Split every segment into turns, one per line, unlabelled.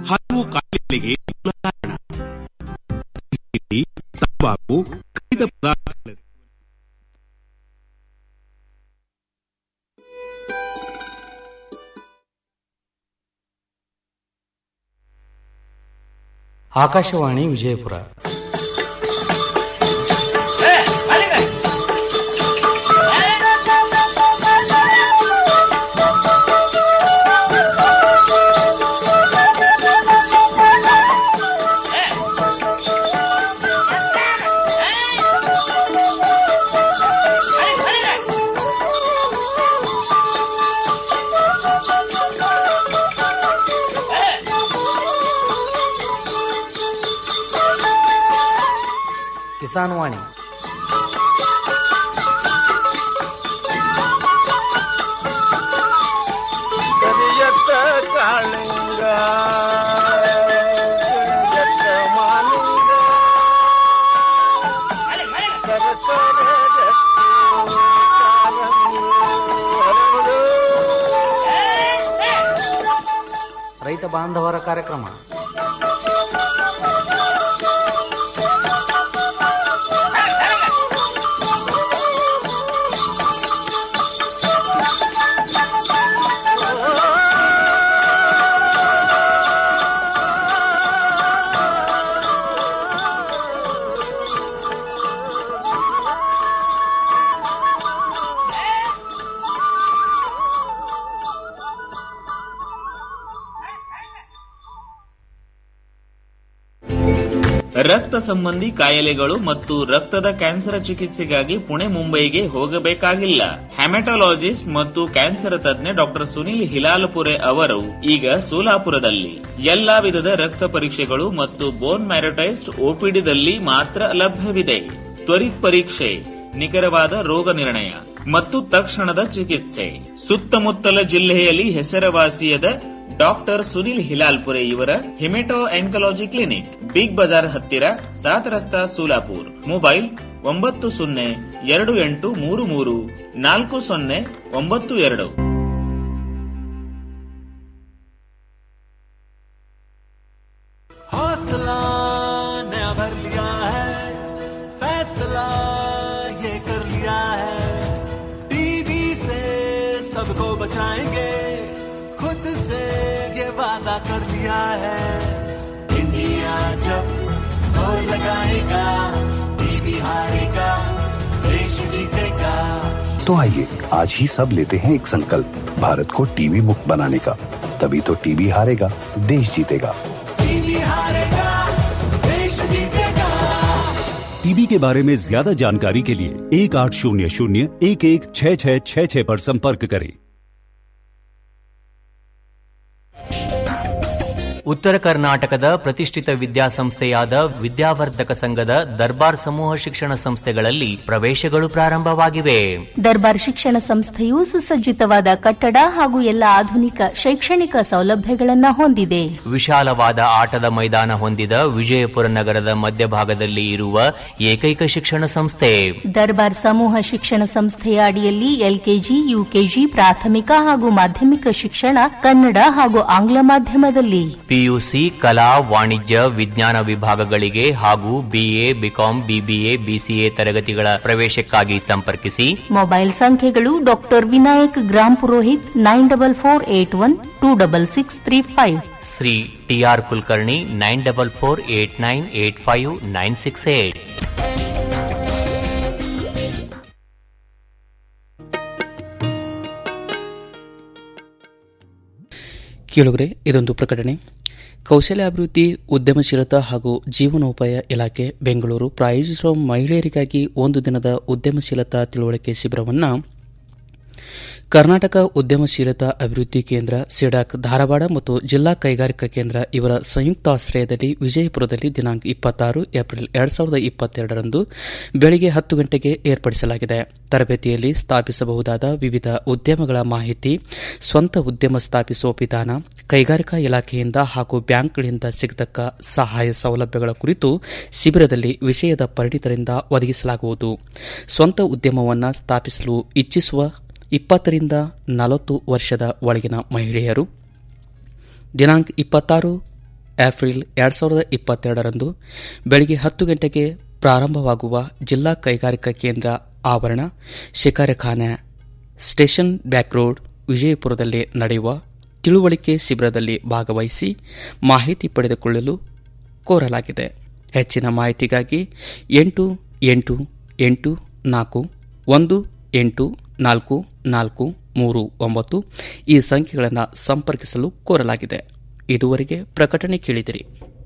ಹಲವು ಕಾಯಿಲೆಗಳಿಗೆ ಮೂಲ ಕಾರಣ ಸಿಗರೇಟ್, ತಂಬಾಕು ಕರಿದ ಪದಾರ್ಥಗಳ
ಆಕಾಶವಾಣಿ ವಿಜಯಪುರ ಕಿಸಾನ್ ವಾಣಿ
ಕರಿಯತ್ತ ಕಾಳಿಂಗ ಕರಿಯತ್ತ ಮಾಲಿಂಗ ಸರಸರ ರಕ್ತಿ ಕಾರಂಗಿ ಹರಡು.
ರೈತ ಬಾಂಧವರ ಕಾರ್ಯಕ್ರಮ
ರಕ್ತ ಸಂಬಂಧಿ ಕಾಯಿಲೆಗಳು ಮತ್ತು ರಕ್ತದ ಕ್ಯಾನ್ಸರ್ ಚಿಕಿತ್ಸೆಗಾಗಿ ಪುಣೆ ಮುಂಬೈಗೆ ಹೋಗಬೇಕಾಗಿಲ್ಲ ಹೆಮಟೊಲಾಜಿಸ್ಟ್ ಮತ್ತು ಕ್ಯಾನ್ಸರ್ ತಜ್ಞ ಡಾಕ್ಟರ್ ಸುನಿಲ್ ಹಿಲಾಲ್ಪುರೆ ಅವರು ಈಗ ಸೋಲಾಪುರದಲ್ಲಿ ಎಲ್ಲಾ ವಿಧದ ರಕ್ತ ಪರೀಕ್ಷೆಗಳು ಮತ್ತು ಬೋನ್ ಮ್ಯಾರಟೈಸ್ಡ್ ಓಪಿಡಿದಲ್ಲಿ ಮಾತ್ರ ಲಭ್ಯವಿದೆ ತ್ವರಿತ್ ಪರೀಕ್ಷೆ ನಿಖರವಾದ ರೋಗ ನಿರ್ಣಯ ಮತ್ತು ತಕ್ಷಣದ ಚಿಕಿತ್ಸೆ ಸುತ್ತಮುತ್ತಲ ಜಿಲ್ಲೆಯಲ್ಲಿ ಹೆಸರುವಾಸಿಯಾದ ಡಾಕ್ಟರ್ ಸುನಿಲ್ ಹಿಲಾಲ್ಪುರೆ ಇವರ hemato oncology clinic Big Bazaar ಹತ್ತಿರ ಸಾತ್ ರಸ್ತಾ ಸೋಲಾಪುರ್ ಮೊಬೈಲ್ ಒಂಬತ್ತು ಸೊನ್ನೆ ಎರಡು ಎಂಟು ಮೂರು ಮೂರು ನಾಲ್ಕು ಸೊನ್ನೆ ಒಂಬತ್ತು ಎರಡು
हौसला नया भर लिया है फैसला ये कर लिया है टीवी से सबको बचाएंगे खुद से ये वादा कर लिया है इंडिया जब जोर लगाएगा टीवी हारेगा देश जीतेगा
तो आइए आज ही सब लेते हैं एक संकल्प भारत को टीवी मुक्त बनाने का तभी तो टीवी हारेगा देश जीतेगा
टीवी हारेगा देश जीतेगा
टीबी के बारे में ज्यादा जानकारी के लिए एक आठ शून्य शून्य एक एक छः छः छः छः पर संपर्क करें
ಉತ್ತರ ಕರ್ನಾಟಕದ ಪ್ರತಿಷ್ಠಿತ ವಿದ್ಯಾಸಂಸ್ಥೆಯಾದ ವಿದ್ಯಾವರ್ಧಕ ಸಂಘದ ದರ್ಬಾರ್ ಸಮೂಹ ಶಿಕ್ಷಣ ಸಂಸ್ಥೆಗಳಲ್ಲಿ ಪ್ರವೇಶಗಳು ಪ್ರಾರಂಭವಾಗಿವೆ
ದರ್ಬಾರ್ ಶಿಕ್ಷಣ ಸಂಸ್ಥೆಯು ಸುಸಜ್ಜಿತವಾದ ಕಟ್ಟಡ ಹಾಗೂ ಎಲ್ಲ ಆಧುನಿಕ ಶೈಕ್ಷಣಿಕ ಸೌಲಭ್ಯಗಳನ್ನು ಹೊಂದಿದೆ
ವಿಶಾಲವಾದ ಆಟದ ಮೈದಾನ ಹೊಂದಿದ ವಿಜಯಪುರ ನಗರದ ಮಧ್ಯಭಾಗದಲ್ಲಿ ಇರುವ ಏಕೈಕ ಶಿಕ್ಷಣ ಸಂಸ್ಥೆ
ದರ್ಬಾರ್ ಸಮೂಹ ಶಿಕ್ಷಣ ಸಂಸ್ಥೆಯ ಅಡಿಯಲ್ಲಿ ಎಲ್ಕೆಜಿ ಯುಕೆಜಿ ಪ್ರಾಥಮಿಕ ಹಾಗೂ ಮಾಧ್ಯಮಿಕ ಶಿಕ್ಷಣ ಕನ್ನಡ ಹಾಗೂ ಆಂಗ್ಲ ಮಾಧ್ಯಮದಲ್ಲಿ
ಪಿಯುಸಿ ಕಲಾ ವಾಣಿಜ್ಯ ವಿಜ್ಞಾನ ವಿಭಾಗಗಳಿಗೆ ಹಾಗೂ ಬಿಎ ಬಿಕಾಂ ಬಿಬಿಎ ಬಿಸಿಎ ತರಗತಿಗಳ ಪ್ರವೇಶಕ್ಕಾಗಿ ಸಂಪರ್ಕಿಸಿ
ಮೊಬೈಲ್ ಸಂಖ್ಯೆಗಳು doctor Vinayak Gram Purohit nine double four eight one two double six three five
Shri T R Kulkarni nine double four eight nine eight five nine six eight
ಕೇಳುಗರೆ ಇದೊಂದು ಪ್ರಕಟಣೆ ಕೌಶಲ್ಯಾಭಿವೃದ್ಧಿ ಉದ್ಯಮಶೀಲತಾ ಹಾಗೂ ಜೀವನೋಪಾಯ ಇಲಾಖೆ ಬೆಂಗಳೂರು ಪ್ರಾಯೋಜಿಸಿರುವ ಮಹಿಳೆಯರಿಗಾಗಿ ಒಂದು ದಿನದ ಉದ್ಯಮಶೀಲತಾ ತಿಳುವಳಿಕೆ ಶಿಬಿರವನ್ನು ಕರ್ನಾಟಕ ಉದ್ಯಮಶೀಲತಾ ಅಭಿವೃದ್ಧಿ ಕೇಂದ್ರ ಸಿಡಾಕ್ ಧಾರವಾಡ ಮತ್ತು ಜಿಲ್ಲಾ ಕೈಗಾರಿಕಾ ಕೇಂದ್ರ ಇವರ ಸಂಯುಕ್ತಾಶ್ರಯದಲ್ಲಿ ವಿಜಯಪುರದಲ್ಲಿ ದಿನಾಂಕ ಇಪ್ಪತ್ತಾರು ಏಪ್ರಿಲ್ ಎರಡ್ ಸಾವಿರದ ಇಪ್ಪತ್ತೆರಡರಂದು ಬೆಳಗ್ಗೆ ಹತ್ತು ಗಂಟೆಗೆ ಏರ್ಪಡಿಸಲಾಗಿದೆ ತರಬೇತಿಯಲ್ಲಿ ಸ್ಥಾಪಿಸಬಹುದಾದ ವಿವಿಧ ಉದ್ಯಮಗಳ ಮಾಹಿತಿ ಸ್ವಂತ ಉದ್ಯಮ ಸ್ಥಾಪಿಸುವ ವಿಧಾನ ಕೈಗಾರಿಕಾ ಇಲಾಖೆಯಿಂದ ಹಾಗೂ ಬ್ಯಾಂಕ್ಗಳಿಂದ ಸಿಗತಕ್ಕ ಸಹಾಯ ಸೌಲಭ್ಯಗಳ ಕುರಿತು ಶಿಬಿರದಲ್ಲಿ ವಿಷಯದ ಪರಿಣಿತರಿಂದ ಒದಗಿಸಲಾಗುವುದು ಸ್ವಂತ ಉದ್ಯಮವನ್ನು ಸ್ಥಾಪಿಸಲು ಇಚ್ಛಿಸುವ ಇಪ್ಪತ್ತರಿಂದ ನಲವತ್ತು ವರ್ಷದ ಒಳಗಿನ ಮಹಿಳೆಯರು ದಿನಾಂಕ ಇಪ್ಪತ್ತಾರು ಏಪ್ರಿಲ್ ಎರಡು ಸಾವಿರದ ಇಪ್ಪತ್ತೆರಡರಂದು ಬೆಳಗ್ಗೆ ಹತ್ತು ಗಂಟೆಗೆ ಪ್ರಾರಂಭವಾಗುವ ಜಿಲ್ಲಾ ಕೈಗಾರಿಕಾ ಕೇಂದ್ರ ಆವರಣ ಶಿಕಾರಖಾನೆ ಸ್ಟೇಷನ್ ಬ್ಯಾಕ್ ರೋಡ್ ವಿಜಯಪುರದಲ್ಲಿ ನಡೆಯುವ ತಿಳುವಳಿಕೆ ಶಿಬಿರದಲ್ಲಿ ಭಾಗವಹಿಸಿ ಮಾಹಿತಿ ಪಡೆದುಕೊಳ್ಳಲು ಕೋರಲಾಗಿದೆ ಹೆಚ್ಚಿನ ಮಾಹಿತಿಗಾಗಿ ಎಂಟು ಎಂಟು ಎಂಟು ನಾಲ್ಕು ಒಂದು ಎಂಟು ನಾಲ್ಕು ನಾಲ್ಕು ಮೂರು ಒಂಬತ್ತು ಈ ಸಂಖ್ಯೆಗಳನ್ನು ಸಂಪರ್ಕಿಸಲು ಕೋರಲಾಗಿದೆ ಇದುವರೆಗೆ ಪ್ರಕಟಣೆ ಕೇಳಿದಿರಿ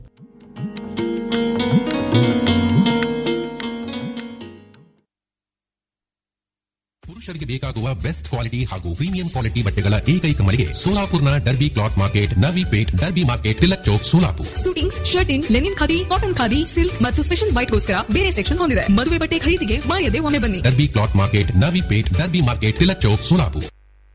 ಪುರುಷರಿಗೆ ಬೇಕಾಗುವ ಬೆಸ್ಟ್ ಕ್ವಾಲಿಟಿ ಹಾಗೂ ಪ್ರೀಮಿಯಂ ಕ್ವಾಲಿಟಿ ಬಟ್ಟೆಗಳ ಏಕೈಕ ಮಳಿಗೆ ಸೋಲಾಪುರ್ನ Derby cloth market Navi Peth Derby market Tilak Chowk Solapur
suitings shirting linen khadi cotton khadi silk ಮತ್ತು ಸ್ಪೆಷಲ್ ವೈಟ್ಗೋಸ್ಕರ ಬೇರೆ ಸೆಕ್ಷನ್ ಹೊಂದಿದೆ ಮದುವೆ ಬಟ್ಟೆ ಖರೀದಿಗೆ ಮಾಯದೆ ಒಮ್ಮೆ ಬನ್ನಿ
Derby cloth market Navi Peth Derby market Tilak Chowk Solapur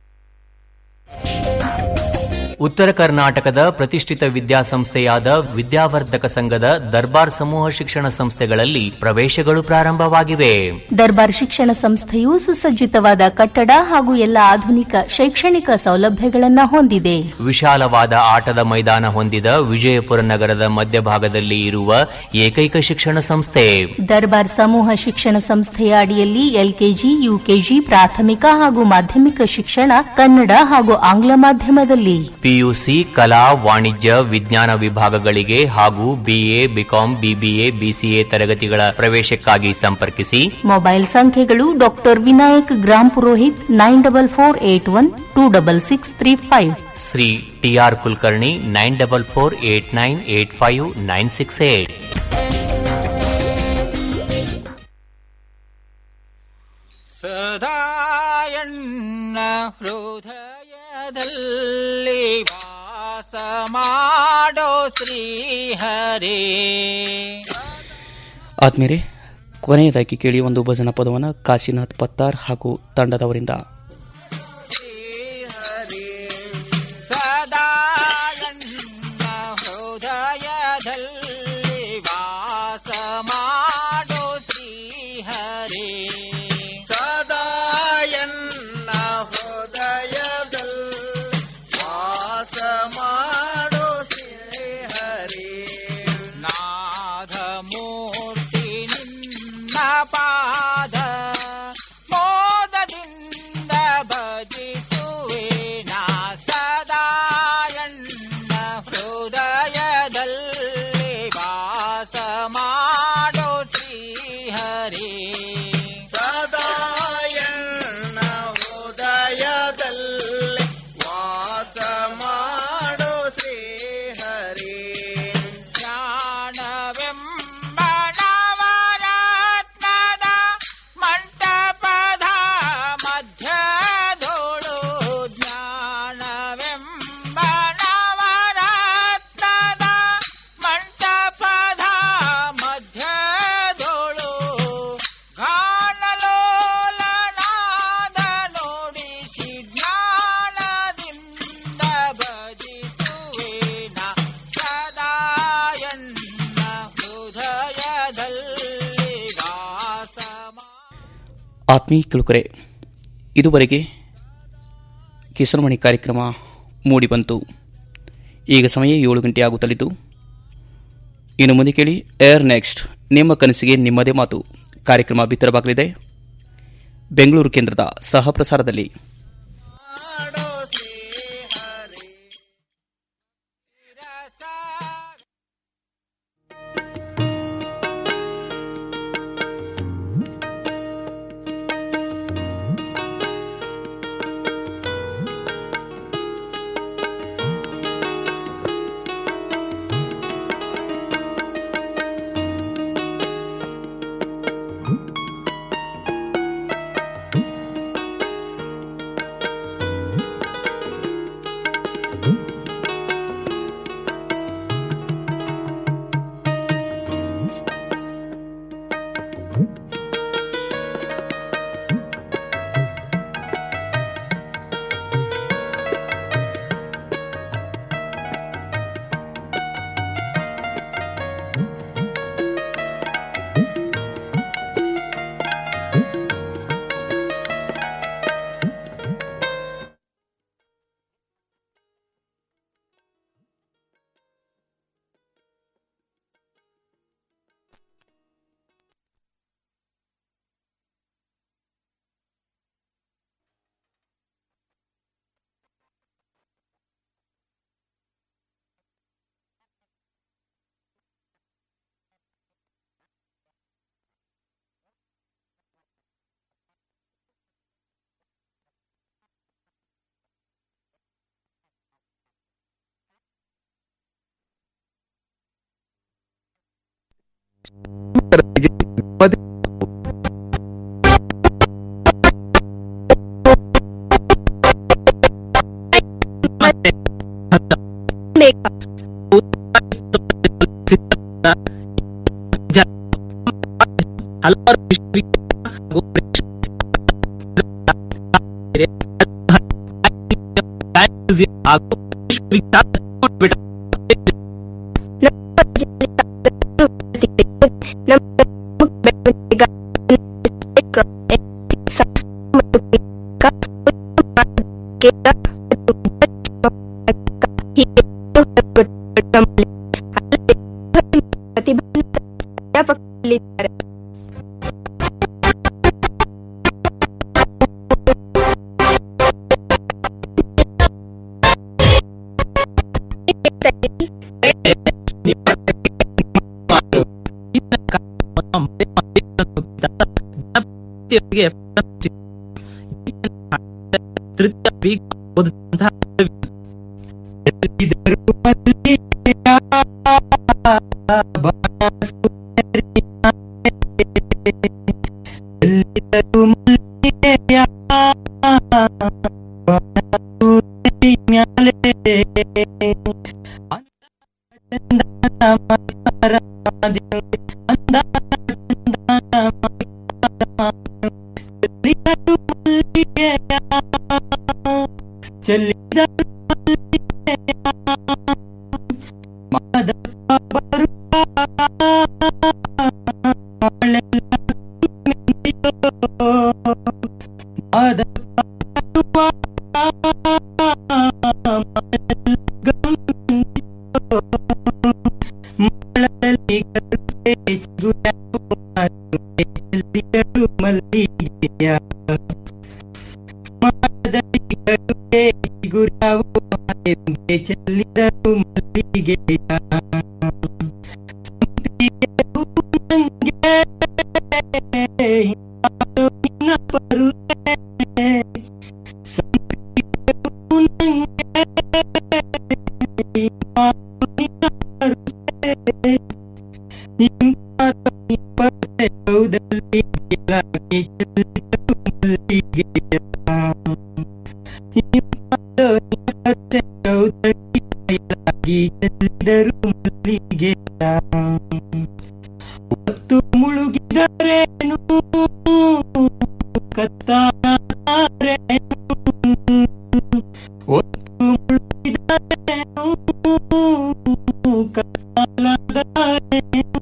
ಉತ್ತರ ಕರ್ನಾಟಕದ ಪ್ರತಿಷ್ಠಿತ ವಿದ್ಯಾಸಂಸ್ಥೆಯಾದ ವಿದ್ಯಾವರ್ಧಕ ಸಂಘದ ದರ್ಬಾರ್ ಸಮೂಹ ಶಿಕ್ಷಣ ಸಂಸ್ಥೆಗಳಲ್ಲಿ ಪ್ರವೇಶಗಳು ಪ್ರಾರಂಭವಾಗಿವೆ
ದರ್ಬಾರ್ ಶಿಕ್ಷಣ ಸಂಸ್ಥೆಯು ಸುಸಜ್ಜಿತವಾದ ಕಟ್ಟಡ ಹಾಗೂ ಎಲ್ಲ ಆಧುನಿಕ ಶೈಕ್ಷಣಿಕ ಸೌಲಭ್ಯಗಳನ್ನು ಹೊಂದಿದೆ
ವಿಶಾಲವಾದ ಆಟದ ಮೈದಾನ ಹೊಂದಿದ ವಿಜಯಪುರ ನಗರದ ಮಧ್ಯಭಾಗದಲ್ಲಿ ಇರುವ ಏಕೈಕ ಶಿಕ್ಷಣ ಸಂಸ್ಥೆ
ದರ್ಬಾರ್ ಸಮೂಹ ಶಿಕ್ಷಣ ಸಂಸ್ಥೆಯ ಅಡಿಯಲ್ಲಿ ಎಲ್ಕೆಜಿ ಯುಕೆಜಿ ಪ್ರಾಥಮಿಕ ಹಾಗೂ ಮಾಧ್ಯಮಿಕ ಶಿಕ್ಷಣ ಕನ್ನಡ ಹಾಗೂ ಆಂಗ್ಲ ಮಾಧ್ಯಮದಲ್ಲಿ
ಪಿಯುಸಿ ಕಲಾ ವಾಣಿಜ್ಯ ವಿಜ್ಞಾನ ವಿಭಾಗಗಳಿಗೆ ಹಾಗೂ ಬಿಎ ಬಿಕಾಂ ಬಿಬಿಎ ಬಿಸಿಎ ತರಗತಿಗಳ ಪ್ರವೇಶಕ್ಕಾಗಿ ಸಂಪರ್ಕಿಸಿ
ಮೊಬೈಲ್ ಸಂಖ್ಯೆಗಳು doctor Vinayak Gram Purohit nine double four eight one two double six three five
Shri T R Kulkarni nine double four eight nine eight five nine six eight
ಸದಾಯಣ್ಣ ಹೃದಯದಲ್ಲಿ ವಾಸ ಮಾಡೋ ಶ್ರೀಹರೇ
ಆದ್ಮೇಲೆ ಕೊನೆಯದಾಗಿ ಕೇಳಿ ಒಂದು ಭಜನಾ ಪದವನ್ನು ಕಾಶಿನಾಥ್ ಪತ್ತಾರ್ ಹಾಗೂ ತಂಡದವರಿಂದ
ಸದಾಯಣ್ಣ ಹೃದಯದಲ್ಲಿ ವಾಸ ಮಾಡೋ ಶ್ರೀಹರೇ ಸದಾಯಣ್ಣ ಹೃದಯದಲ್ಲಿ ವಾಸ ಮಾಡೋ ಶ್ರೀಹರೇ ನಾದ ಮೂರ್ತಿ ನಿನ್ನ ಪಾದ ಮೋದದಿಂದ ಭಜಿಸುವೆ ನಾ ಸದಾಯಣ್ಣ ಹೃದಯದಲ್ಲಿ ವಾಸ ಮಾಡೋ ಶ್ರೀಹರೇ ಸದಾಯಣ್ಣ ಹೃದಯದಲ್ಲಿ ವಾಸ ಮಾಡೋ ಶ್ರೀಹರೇ ಜ್ಞಾನವೆಂಬ ನವರತ್ನದ ಮಂಟಪದ ಮಧ್ಯದೋಳು ಜ್ಞಾನವೆಂಬ ನವರತ್ನದ ಮಂಟಪದ ಮಧ್ಯದೋಳು ಗಾನಲೋಲನಾದ ನೋಡಿಸಿ ಜ್ಞಾನದಿಂದ ಭಜಿಸುವೇನ ಸದಾಯನ್ನ ಹೃದಯದಲ್ಲಿ ವಾಸ
ಆತ್ಮೀಯ ಕಿಳುಕರೆ ಇದುವರೆಗೆ ಕಿಸನಮಣಿ ಕಾರ್ಯಕ್ರಮ ಮೂಡಿಬಂತು ಈಗ ಸಮಯ ಏಳು ಗಂಟೆ ಆಗುತ್ತಲಿದ್ದು ಇನ್ನು ಮುಂದೆ ಕೇಳಿ ಏರ್ ನೆಕ್ಸ್ಟ್ ನಿಮ್ಮ ಕನಸಿಗೆ ನಿಮ್ಮದೇ ಮಾತು ಕಾರ್ಯಕ್ರಮ ಬಿತ್ತರವಾಗಲಿದೆ ಬೆಂಗಳೂರು ಕೇಂದ್ರದ ಸಹ ಪ್ರಸಾರದಲ್ಲಿ
ಹಲವಾರು ವಿಶ್ವವಿದ್ಯಾಲಯ ಹಾಗೂ ಪ್ರೇಕ್ಷಣೀಯ ಹಾಗೂ ವಿಶ್ವವಿಖ್ಯಾತ
ಪ್ರತಿಭಾನ್ವಿತ
ಜನಪ್ರಿಯತೆಗೆ ತೃತೀಯ ವೀಕ್ ಓದಿದಂತಹ
ಚೆಲ್ಲಿದರು ಮಲ್ಲಿಗೆಯ ನಿನ್ನ ಪರುವೆ ಚೆಲ್ಲಿದರು ಮಲ್ಲಿಗೆಯ ಹೊತ್ತು ಮುಳುಗಿದರೇನು ಕತ್ತಾರೇನು ಹೊತ್ತು ಮುಳುಗಿದರೇನು ಕತ್ತಾಲದಾರೇನು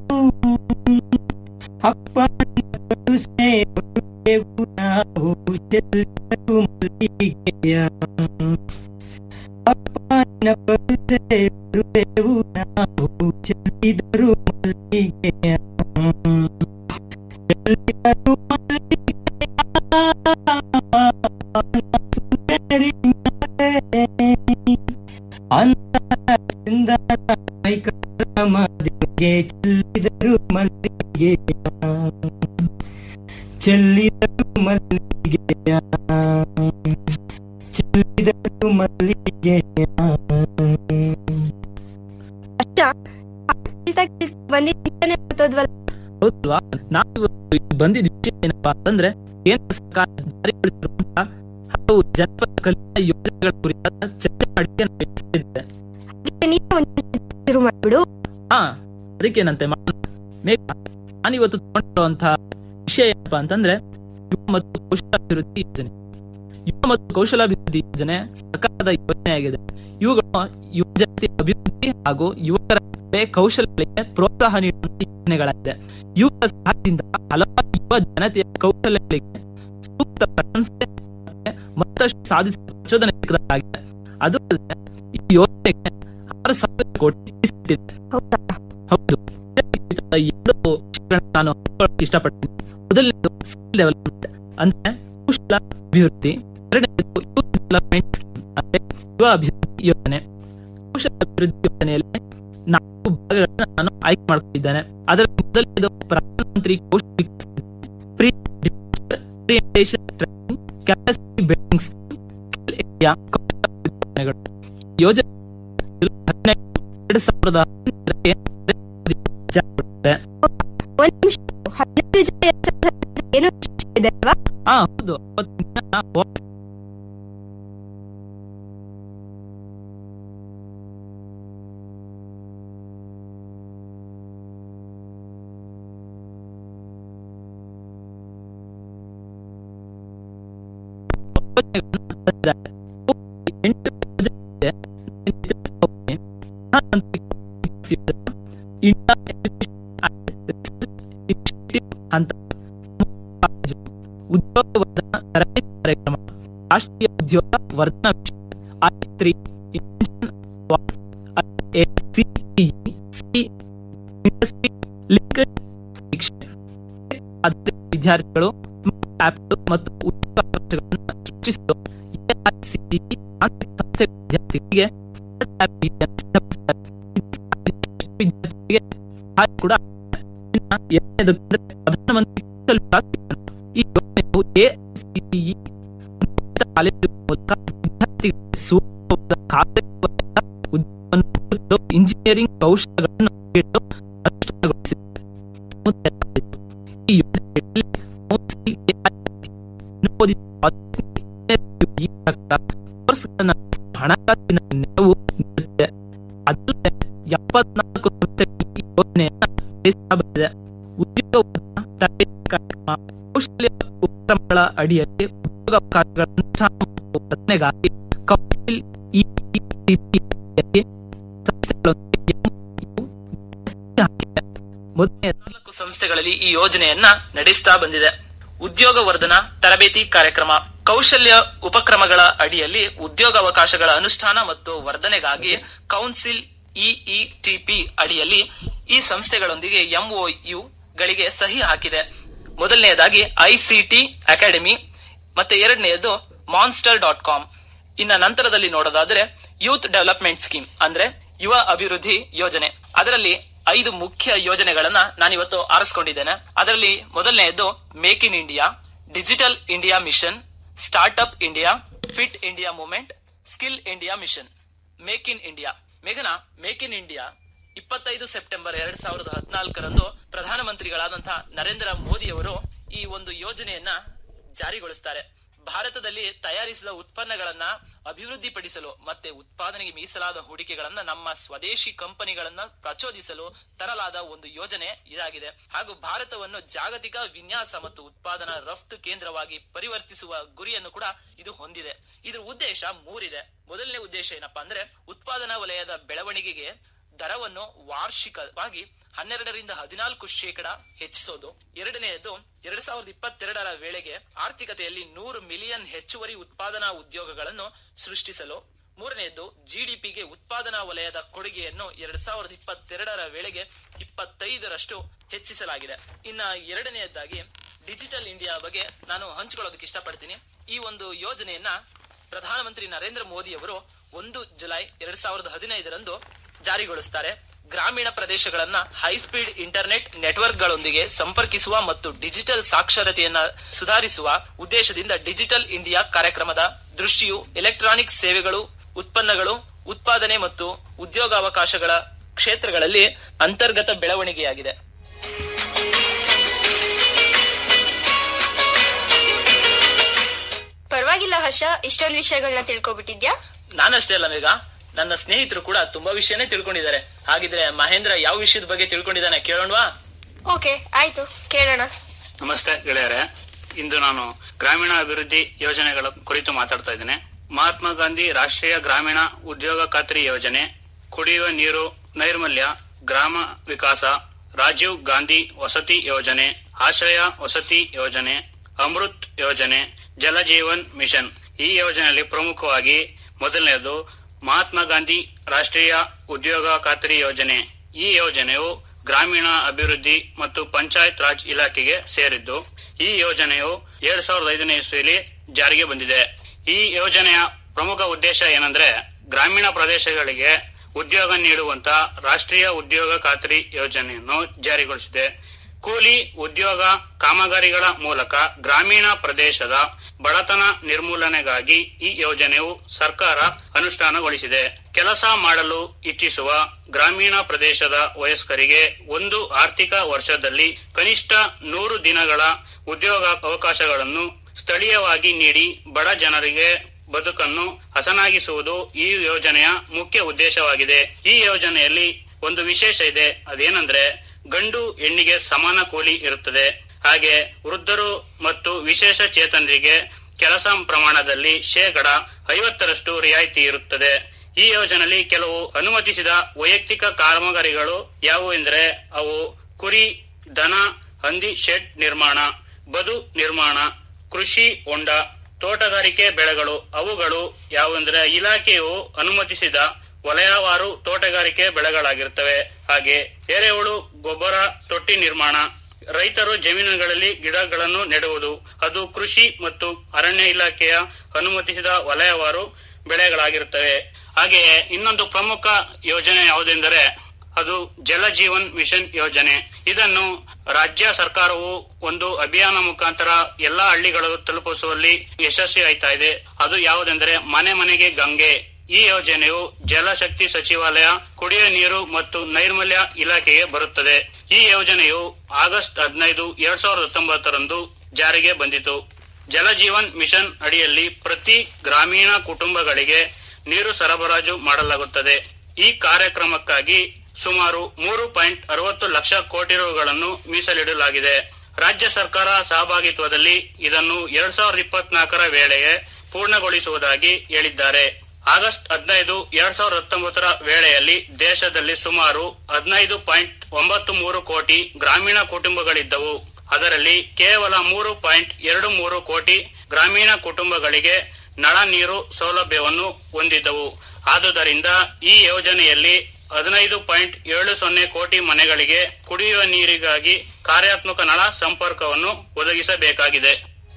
ಅಪ್ಪನ ಕರುಸೆ ಬರುವೆವು ನಾವು ಚೆಲ್ಲರು ಮಲ್ಲಿಗೆಯ ಅಪ್ಪನ ಕರುಸೆ ಬರುವೆವು ನಾವು ಚೆಲ್ಲಿದರು ಮಲ್ಲಿಗೆಯ ಚೆಲ್ಲಿದರು ಮಲ್ಲಿಗೆ ಚೆಲ್ಲಿದರು ಮಲ್ಲಿಗೆ ಚೆಲ್ಲಿದರು ಮಲ್ಲಿಗೆಯ ಚೆಲ್ಲಿದರು ಮಲ್ಲಿಗೆಯ
ಬಂದಿದ್ದಾನೆ ಗೊತ್ತೋದ್ವಲ್ಲ
ಹೌದಲ್ವಾ ನಾವು ಇವತ್ತು ಬಂದಿದ್ದ ವಿಷಯ ಏನಪ್ಪಾ ಅಂತಂದ್ರೆ ಕೇಂದ್ರ ಸರ್ಕಾರ ಜಾರಿಗೊಳಿಸಿರುವಂತಹ ಹಲವು ಜನಪದ ಕಲ್ಯಾಣ ಯೋಜನೆಗಳ ಕುರಿತಾದ ಚರ್ಚೆ ಮಾಡಿ ನಾವು ಎಚ್ಚರಿಸಿದ್ದೆ.
ಹಾಗೆ ನೀನು ಒಂದು ಶುರು ಮಾಡ್ಬಿಡು
ಹಾ ಅದಕ್ಕೇನಂತೆ ಮಾಡೋಣ. ಮೇಘ ನಾನಿವತ್ತು ತಗೊಂಡಿರುವಂತಹ ವಿಷಯ ಏನಪ್ಪಾ ಅಂತಂದ್ರೆ ಯುವ ಮತ್ತು ಕೌಶಲಾಭಿವೃದ್ಧಿ ಯೋಜನೆ ಯುವ ಮತ್ತು ಕೌಶಲಾಭಿವೃದ್ಧಿ ಯೋಜನೆ ಸರ್ಕಾರದ ಯೋಜನೆಯಾಗಿದೆ ಇವುಗಳು ಯುವ ಜನತೆಯ ಅಭಿವೃದ್ಧಿ ಹಾಗೂ ಯುವಕರ ಕಲೆ, ಕೌಶಲ್ಯಗಳಿಗೆ ಪ್ರೋತ್ಸಾಹ ನೀಡುವಂತಹ ಯೋಜನೆಗಳಾಗಿದೆ ಇವುಗಳ ಸಹಾಯದಿಂದ ಹಲವಾರು ಯುವ ಜನತೆಯ ಕೌಶಲ್ಯಗಳಿಗೆ ಸೂಕ್ತ ಪ್ರಶಂಸೆ ಮತ್ತೆ ಮತ್ತಷ್ಟು ಸಾಧಿಸುವ ಪ್ರಚೋದನೆ ಸಿಕ್ಕದಾಗಿದೆ ಅದು ಅಲ್ಲದೆ ಈ ಯೋಜನೆಗೆ ಆರು ಸಾವಿರ ಕೋಟಿ ಮೀಸಲಿಟ್ಟಿದೆ ಹೌದು ಇದಕ್ಕೆ ಕುರಿತಾದ ಎರಡು ವಿಷಯಗಳನ್ನ ನಾನು ಹಂಚಿಕೊಳ್ಳಕ್ಕೆ ಇಷ್ಟಪಡ್ತೀನಿ ಮೊದಲನೇದು ಸ್ಕಿಲ್ ಡೆವಲಪ್ಮೆಂಟ್ ಅಂದ್ರೆ ಕೌಶಲ ಅಭಿವೃದ್ಧಿ ಎರಡನೇದು ಯೂತ್ ಡೆವಲಪ್ಮೆಂಟ್ ಅಂದ್ರೆ ಯುವ ಅಭಿವೃದ್ಧಿ ಯೋಜನೆ ಕೌಶಲ ಅಭಿವೃದ್ಧಿ ಯೋಜನೆಯಲ್ಲಿ ನಾಲ್ಕು ಭಾಗಗಳನ್ನ ನಾನು ಆಯ್ಕೆ ಮಾಡ್ಕೊಂಡಿದ್ದೇನೆ ಅದರಲ್ಲಿ ಮೊದಲನೇದು Pradhan Mantri Kaushal Vikas free orientation training capacity building India Kaushal ಅಭಿವೃದ್ಧಿ ಯೋಜನೆಗಳು ಯೋಜನೆ ಜುಲೈ ಹದಿನೈದು ಎರಡು ಸಾವಿರದ ಹದಿನೆಂಟಕ್ಕೆ ಜಾರಿಗೊಳಿಸಿದೆ.
ಒಂದ್ ನಿಮಿಷ ಹದಿನೈದು ಜನ ಎರಡ್ ಸಾವಿರದ ಹದಿನೆಂಟು ಏನೋ ವಿಶೇಷ ಇದೆ ಅಲ್ವಾ
ಹಾ ಹೌದು ಅವತ್ತಿನ ದಿನ ವಾಪಸ್ ಯೋಜನೆಗಳನ್ನ ತಂದಿದ್ದಾರೆ. ಎಂಟು ಯೋಜನೆ ಇದೆ. ಇಂಡಿಯಾ ಇನಿಷಿಯೇಟಿವ್ ಅಂತ ಕಾಲೇಜು ಉದ್ಯೋಗ ವರ್ಧನಾ ತರಬೇತಿ ಕಾರ್ಯಕ್ರಮ ರಾಷ್ಟ್ರೀಯ ಉದ್ಯೋಗ ವರ್ಧನಾ mission I three industry linked ಶಿಕ್ಷೆ ಆಧಾರಿತ ವಿದ್ಯಾರ್ಥಿಗಳು ಸ್ಮಾರ್ಟ್ ಆಪ್ಗಳು ಮತ್ತು ಉದ್ಯೋಗಾವಕಾಶಗಳನ್ನು ಸೃಷ್ಟಿಸಲು ಎಐಸಿಟಿಇ ತಾಂತ್ರಿಕ ಸಂಸ್ಥೆ ವಿದ್ಯಾರ್ಥಿಗಳಿಗೆ ಸ್ಮಾರ್ಟ್ ಆಪ್ ನೀತಿಯನ್ನು ಸಿದ್ಧಪಡಿಸಿದ್ದಾರೆ. ಇದು ವಿದ್ಯಾರ್ಥಿಗಳಿಗೆ ಸಹಾಯ ಕೂಡ ಆಗಿದೆ. ಇನ್ನ ಎರಡನೇದು ಅಂದ್ರೆ ಪ್ರಧಾನಮಂತ್ರಿ ಕೌಶಲ್ ವಿಕಾಸ್ ಯೋಜನೆ. ಈ ಯೋಜನೆಯು ಎಐಸಿಟಿಇ ಕಾಲೇಜು ಮೂಲಕ ವಿದ್ಯಾರ್ಥಿಗಳಿಗೆ ಸೂಕ್ತವಾದ ಕಾರ್ಯಕ್ರಮದ ಉದ್ಯೋಗವನ್ನು ಹುಡುಕಲು ಇಂಜಿನಿಯರಿಂಗ್ ಕೌಶಲಗಳನ್ನು ನೀಡಲು ಅನುಷ್ಠಾನಗೊಳಿಸಿದೆ ಸಮುದಾಯ ಕಾಲೇಜು. ಈ ಯೋಜನೆಯಲ್ಲಿ ಕೌನ್ಸಿಲ್ ಎಐಸಿಟಿಇ ಅನುಮೋದಿತ ಪ್ರಾಜೆಕ್ಟ್ ಈ ಪ್ರಕಾರ ಕೋರ್ಸ್ಗಳನ್ನು ಹಣಕಾಸಿನ ನೆರವು ನೀಡುತ್ತೆ ಅದಲ್ಲದೆ ಎಪ್ಪತ್ನಾಲ್ಕು ಸಂಸ್ಥೆಗಳು ಈ ಯೋಜನೆಯನ್ನ ನಡೆಸ್ತಾ ಬಂದಿದೆ ಉದ್ಯೋಗ ವರ್ಧನಾ ತರಬೇತಿ ಕಾರ್ಯಕ್ರಮ ಕೌಶಲ್ಯ ಉಪಕ್ರಮಗಳ ಅಡಿಯಲ್ಲಿ ಉದ್ಯೋಗಾವಕಾಶಗಳ ಅನುಷ್ಠಾನ ಮತ್ತು ವರ್ಧನೆಗಾಗಿ ಕೌನ್ಸಿಲ್ ಇಇಟಿಪಿ ಸಂಸ್ಥೆಗಳೊಂದಿಗೆ MOU ಹಾಕಿದೆ. ಮೊದಲನೇ ನಾಲ್ಕು ಸಂಸ್ಥೆಗಳಲ್ಲಿ ಈ ಯೋಜನೆಯನ್ನ ನಡೆಸ್ತಾ ಬಂದಿದೆ ಉದ್ಯೋಗ ವರ್ಧನಾ ತರಬೇತಿ ಕಾರ್ಯಕ್ರಮ ಕೌಶಲ್ಯ ಉಪಕ್ರಮಗಳ ಅಡಿಯಲ್ಲಿ ಉದ್ಯೋಗಾವಕಾಶಗಳ ಅನುಷ್ಠಾನ ಮತ್ತು ವರ್ಧನೆಗಾಗಿ ಕೌನ್ಸಿಲ್ ಇಇಟಿಪಿ ಅಡಿಯಲ್ಲಿ ಈ ಸಂಸ್ಥೆಗಳೊಂದಿಗೆ ಎಂಒಯು ಗಳಿಗೆ ಸಹಿ ಹಾಕಿದೆ ಮೊದಲನೆಯದಾಗಿ ಐಸಿಟಿ ಅಕಾಡೆಮಿ ಮತ್ತೆ ಎರಡನೆಯದು ಮಾನ್ಸ್ಟರ್ ಡಾಟ್ ಕಾಮ್ ಇನ್ನ ನಂತರದಲ್ಲಿ ನೋಡೋದಾದ್ರೆ ಯೂತ್ ಡೆವಲಪ್ಮೆಂಟ್ ಸ್ಕೀಮ್ ಅಂದ್ರೆ ಯುವ ಅಭಿವೃದ್ಧಿ ಯೋಜನೆ ಅದರಲ್ಲಿ ಐದು ಮುಖ್ಯ ಯೋಜನೆಗಳನ್ನ ನಾನಿವತ್ತು ಆರಿಸ್ಕೊಂಡಿದ್ದೇನೆ ಅದರಲ್ಲಿ ಮೊದಲನೆಯದು make in India digital India mission startup India fit India movement skill India mission make in India ಮೇಘನಾ ಮೇಕ್ ಇನ್ ಇಂಡಿಯಾ ಇಪ್ಪತ್ತೈದು ಸೆಪ್ಟೆಂಬರ್ ಎರಡ್ ಸಾವಿರದ ಹದಿನಾಲ್ಕರಂದು ಪ್ರಧಾನಮಂತ್ರಿಗಳಾದಂತಹ ನರೇಂದ್ರ ಮೋದಿ ಅವರು ಈ ಒಂದು ಯೋಜನೆಯನ್ನ ಜಾರಿಗೊಳಿಸ್ತಾರೆ ಭಾರತದಲ್ಲಿ ತಯಾರಿಸಿದ ಉತ್ಪನ್ನಗಳನ್ನ ಅಭಿವೃದ್ಧಿಪಡಿಸಲು ಮತ್ತೆ ಉತ್ಪಾದನೆಗೆ ಮೀಸಲಾದ ಹೂಡಿಕೆಗಳನ್ನ ನಮ್ಮ ಸ್ವದೇಶಿ ಕಂಪನಿಗಳನ್ನ ಪ್ರಚೋದಿಸಲು ತರಲಾದ ಒಂದು ಯೋಜನೆ ಇದಾಗಿದೆ ಹಾಗೂ ಭಾರತವನ್ನು ಜಾಗತಿಕ ವಿನ್ಯಾಸ ಮತ್ತು ಉತ್ಪಾದನಾ ರಫ್ತು ಕೇಂದ್ರವಾಗಿ ಪರಿವರ್ತಿಸುವ ಗುರಿಯನ್ನು ಕೂಡ ಇದು ಹೊಂದಿದೆ ಇದ್ರ ಉದ್ದೇಶ ಮೂರಿದೆ ಮೊದಲನೇ ಉದ್ದೇಶ ಏನಪ್ಪಾ ಅಂದ್ರೆ ಉತ್ಪಾದನಾ ವಲಯದ ಬೆಳವಣಿಗೆಗೆ ದರವನ್ನು ವಾರ್ಷಿಕವಾಗಿ ಹನ್ನೆರಡರಿಂದ ಹದಿನಾಲ್ಕು ಶೇಕಡ ಹೆಚ್ಚಿಸೋದು ಎರಡನೆಯದು ಎರಡ್ ಸಾವಿರದ ಇಪ್ಪತ್ತೆರಡರ ವೇಳೆಗೆ ಆರ್ಥಿಕತೆಯಲ್ಲಿ ನೂರು ಮಿಲಿಯನ್ ಹೆಚ್ಚುವರಿ ಉತ್ಪಾದನಾ ಉದ್ಯೋಗಗಳನ್ನು ಸೃಷ್ಟಿಸಲು ಮೂರನೆಯದು ಜಿಡಿಪಿಗೆ ಉತ್ಪಾದನಾ ವಲಯದ ಕೊಡುಗೆಯನ್ನು ಎರಡ್ ಸಾವಿರದ ಇಪ್ಪತ್ತೆರಡರ ವೇಳೆಗೆ ಇಪ್ಪತ್ತೈದರಷ್ಟು ಹೆಚ್ಚಿಸಲಾಗಿದೆ ಇನ್ನ ಎರಡನೆಯದಾಗಿ ಡಿಜಿಟಲ್ ಇಂಡಿಯಾ ಬಗ್ಗೆ ನಾನು ಹಂಚಿಕೊಳ್ಳೋದಕ್ಕೆ ಇಷ್ಟಪಡ್ತೀನಿ ಈ ಒಂದು ಯೋಜನೆಯನ್ನ ಪ್ರಧಾನಮಂತ್ರಿ ನರೇಂದ್ರ ಮೋದಿ ಅವರು ಒಂದು ಜುಲೈ ಎರಡ್ ಸಾವಿರದ ಹದಿನೈದರಂದು ಜಾರಿಗೊಳಿಸ್ತಾರೆ ಗ್ರಾಮೀಣ ಪ್ರದೇಶಗಳನ್ನ ಹೈಸ್ಪೀಡ್ ಇಂಟರ್ನೆಟ್ ನೆಟ್ವರ್ಕ್ಗಳೊಂದಿಗೆ ಸಂಪರ್ಕಿಸುವ ಮತ್ತು ಡಿಜಿಟಲ್ ಸಾಕ್ಷರತೆಯನ್ನ ಸುಧಾರಿಸುವ ಉದ್ದೇಶದಿಂದ ಡಿಜಿಟಲ್ ಇಂಡಿಯಾ ಕಾರ್ಯಕ್ರಮದ ದೃಷ್ಟಿಯು ಎಲೆಕ್ಟ್ರಾನಿಕ್ ಸೇವೆಗಳು ಉತ್ಪನ್ನಗಳು ಉತ್ಪಾದನೆ ಮತ್ತು ಉದ್ಯೋಗಾವಕಾಶಗಳ ಕ್ಷೇತ್ರಗಳಲ್ಲಿ ಅಂತರ್ಗತ ಬೆಳವಣಿಗೆಯಾಗಿದೆ
ಪರವಾಗಿಲ್ಲ ಹರ್ಷ ಇಷ್ಟೊಂದು ವಿಷಯಗಳನ್ನ ತಿಳ್ಕೊಬಿಟ್ಟಿದ್ಯಾ
ನಾನಷ್ಟೇ ಅಲ್ಲ ಮೇಘ ನನ್ನ ಸ್ನೇಹಿತರು ಕೂಡ ತುಂಬಾ ವಿಷಯನೇ ತಿಳ್ಕೊಂಡಿದ್ದಾರೆ ಹಾಗಿದ್ರೆ ಮಹೇಂದ್ರ ಯಾವ ವಿಷಯದ ಬಗ್ಗೆ ತಿಳ್ಕೊಂಡಿದ್ದಾನೆ ಕೇಳೋಣವಾ
ಓಕೆ ಆಯ್ತು ಕೇಳೋಣ
ನಮಸ್ತೆ ಗೆಳೆಯರೆ ಇಂದು ನಾನು ಗ್ರಾಮೀಣ ಅಭಿವೃದ್ಧಿ ಯೋಜನೆಗಳ ಕುರಿತು ಮಾತಾಡ್ತಾ ಇದ್ದೇನೆ ಮಹಾತ್ಮ ಗಾಂಧಿ ರಾಷ್ಟ್ರೀಯ ಗ್ರಾಮೀಣ ಉದ್ಯೋಗ ಖಾತ್ರಿ ಯೋಜನೆ ಕುಡಿಯುವ ನೀರು ನೈರ್ಮಲ್ಯ ಗ್ರಾಮ ವಿಕಾಸ ರಾಜೀವ್ ಗಾಂಧಿ ವಸತಿ ಯೋಜನೆ ಆಶ್ರಯ ವಸತಿ ಯೋಜನೆ ಅಮೃತ್ ಯೋಜನೆ ಜಲ ಜೀವನ್ ಮಿಷನ್ ಈ ಯೋಜನೆಯಲ್ಲಿ ಪ್ರಮುಖವಾಗಿ ಮೊದಲನೆಯದು ಮಹಾತ್ಮ ಗಾಂಧಿ ರಾಷ್ಟ್ರೀಯ ಉದ್ಯೋಗ ಖಾತ್ರಿ ಯೋಜನೆ ಈ ಯೋಜನೆಯು ಗ್ರಾಮೀಣ ಅಭಿವೃದ್ಧಿ ಮತ್ತು ಪಂಚಾಯತ್ ರಾಜ್ ಇಲಾಖೆಗೆ ಸೇರಿದ್ದು ಈ ಯೋಜನೆಯು ಎರಡ್ ಸಾವಿರದ ಐದನೇ ಇಸ್ವಿಯಲ್ಲಿ ಜಾರಿಗೆ ಬಂದಿದೆ ಈ ಯೋಜನೆಯ ಪ್ರಮುಖ ಉದ್ದೇಶ ಏನಂದ್ರೆ ಗ್ರಾಮೀಣ ಪ್ರದೇಶಗಳಿಗೆ ಉದ್ಯೋಗ ನೀಡುವಂತ ರಾಷ್ಟ್ರೀಯ ಉದ್ಯೋಗ ಖಾತ್ರಿ ಯೋಜನೆಯನ್ನು ಜಾರಿಗೊಳಿಸಿದೆ ಕೂಲಿ ಉದ್ಯೋಗ ಕಾಮಗಾರಿಗಳ ಮೂಲಕ ಗ್ರಾಮೀಣ ಪ್ರದೇಶದ ಬಡತನ ನಿರ್ಮೂಲನೆಗಾಗಿ ಈ ಯೋಜನೆಯು ಸರ್ಕಾರ ಅನುಷ್ಠಾನಗೊಳಿಸಿದೆ ಕೆಲಸ ಮಾಡಲು ಇಚ್ಛಿಸುವ ಗ್ರಾಮೀಣ ಪ್ರದೇಶದ ವಯಸ್ಕರಿಗೆ ಒಂದು ಆರ್ಥಿಕ ವರ್ಷದಲ್ಲಿ ಕನಿಷ್ಠ ನೂರು ದಿನಗಳ ಉದ್ಯೋಗ ಅವಕಾಶಗಳನ್ನು ಸ್ಥಳೀಯವಾಗಿ ನೀಡಿ ಬಡ ಜನರಿಗೆ ಬದುಕನ್ನು ಹಸನಾಗಿಸುವುದು ಈ ಯೋಜನೆಯ ಮುಖ್ಯ ಉದ್ದೇಶವಾಗಿದೆ ಈ ಯೋಜನೆಯಲ್ಲಿ ಒಂದು ವಿಶೇಷ ಇದೆ ಅದೇನೆಂದ್ರೆ ಗಂಡು ಹೆಣ್ಣಿಗೆ ಸಮಾನ ಕೂಲಿ ಇರುತ್ತದೆ ಹಾಗೆ ವೃದ್ಧರು ಮತ್ತು ವಿಶೇಷ ಚೇತನರಿಗೆ ಕೆಲಸ ಪ್ರಮಾಣದಲ್ಲಿ ಶೇಕಡ ಐವತ್ತರಷ್ಟು ರಿಯಾಯಿತಿ ಇರುತ್ತದೆ ಈ ಯೋಜನೆಯಲ್ಲಿ ಕೆಲವು ಅನುಮತಿಸಿದ ವೈಯಕ್ತಿಕ ಕಾಮಗಾರಿಗಳು ಯಾವುವು ಎಂದರೆ ಅವು ಕುರಿ ದನ ಹಂದಿ ಶೆಡ್ ನಿರ್ಮಾಣ ಬದು ನಿರ್ಮಾಣ ಕೃಷಿ ಹೊಂಡ ತೋಟಗಾರಿಕೆ ಬೆಳೆಗಳು ಅವುಗಳು ಯಾವುವೆಂದರೆ ಇಲಾಖೆಯು ಅನುಮತಿಸಿದ ವಲಯವಾರು ತೋಟಗಾರಿಕೆ ಬೆಳೆಗಳಾಗಿರ್ತವೆ ಹಾಗೆ ಎರೆಹುಳು ಗೊಬ್ಬರ ತೊಟ್ಟಿ ನಿರ್ಮಾಣ ರೈತರು ಜಮೀನುಗಳಲ್ಲಿ ಗಿಡಗಳನ್ನು ನೆಡುವುದು ಅದು ಕೃಷಿ ಮತ್ತು ಅರಣ್ಯ ಇಲಾಖೆಯ ಅನುಮತಿಸಿದ ವಲಯವಾರು ಬೆಳೆಗಳಾಗಿರುತ್ತವೆ ಹಾಗೆಯೇ ಇನ್ನೊಂದು ಪ್ರಮುಖ ಯೋಜನೆ ಯಾವುದೆಂದರೆ ಅದು ಜಲ ಜೀವನ್ ಮಿಷನ್ ಯೋಜನೆ ಇದನ್ನು ರಾಜ್ಯ ಸರ್ಕಾರವು ಒಂದು ಅಭಿಯಾನ ಮುಖಾಂತರ ಎಲ್ಲಾ ಹಳ್ಳಿಗಳು ತಲುಪಿಸುವಲ್ಲಿ ಯಶಸ್ವಿ ಆಯ್ತಾ ಇದೆ ಅದು ಯಾವುದೆಂದರೆ ಮನೆ ಮನೆಗೆ ಗಂಗೆ ಈ ಯೋಜನೆಯು ಜಲಶಕ್ತಿ ಸಚಿವಾಲಯ ಕುಡಿಯುವ ನೀರು ಮತ್ತು ನೈರ್ಮಲ್ಯ ಇಲಾಖೆಗೆ ಬರುತ್ತದೆ ಈ ಯೋಜನೆಯು ಆಗಸ್ಟ್ ಹದಿನೈದು ಎರಡ್ ಸಾವಿರದ ಹತ್ತೊಂಬತ್ತರಂದು ಜಾರಿಗೆ ಬಂದಿತು ಜಲ ಜೀವನ್ ಮಿಷನ್ ಅಡಿಯಲ್ಲಿ ಪ್ರತಿ ಗ್ರಾಮೀಣ ಕುಟುಂಬಗಳಿಗೆ ನೀರು ಸರಬರಾಜು ಮಾಡಲಾಗುತ್ತದೆ ಈ ಕಾರ್ಯಕ್ರಮಕ್ಕಾಗಿ ಸುಮಾರು ಮೂರು ಪಾಯಿಂಟ್ ಅರವತ್ತು ಲಕ್ಷ ಕೋಟಿ ರುಗಳನ್ನು ಮೀಸಲಿಡಲಾಗಿದೆ ರಾಜ್ಯ ಸರ್ಕಾರ ಸಹಭಾಗಿತ್ವದಲ್ಲಿ ಇದನ್ನು ಎರಡ್ ಸಾವಿರದ ಇಪ್ಪತ್ನಾಲ್ಕರ ವೇಳೆಗೆ ಪೂರ್ಣಗೊಳಿಸುವುದಾಗಿ ಹೇಳಿದ್ದಾರೆ ಆಗಸ್ಟ್ ಹದಿನೈದು ಎರಡ್ ಸಾವಿರದ ಹತ್ತೊಂಬತ್ತರ ವೇಳೆಯಲ್ಲಿ ದೇಶದಲ್ಲಿ ಸುಮಾರು ಹದಿನೈದು ಪಾಯಿಂಟ್ ಒಂಬತ್ತು ಮೂರು ಕೋಟಿ ಗ್ರಾಮೀಣ ಕುಟುಂಬಗಳಿದ್ದವು ಅದರಲ್ಲಿ ಕೇವಲ ಮೂರು ಪಾಯಿಂಟ್ ಎರಡು ಮೂರು ಕೋಟಿ ಗ್ರಾಮೀಣ ಕುಟುಂಬಗಳಿಗೆ ನಳ ನೀರು ಸೌಲಭ್ಯವನ್ನು ಹೊಂದಿದ್ದವು ಆದುದರಿಂದ ಈ ಯೋಜನೆಯಲ್ಲಿ ಹದಿನೈದು ಪಾಯಿಂಟ್ ಏಳು ಸೊನ್ನೆ ಕೋಟಿ ಮನೆಗಳಿಗೆ ಕುಡಿಯುವ ನೀರಿಗಾಗಿ ಕಾರ್ಯಾತ್ಮಕ ನಳ ಸಂಪರ್ಕವನ್ನು ಒದಗಿಸಬೇಕಾಗಿದೆ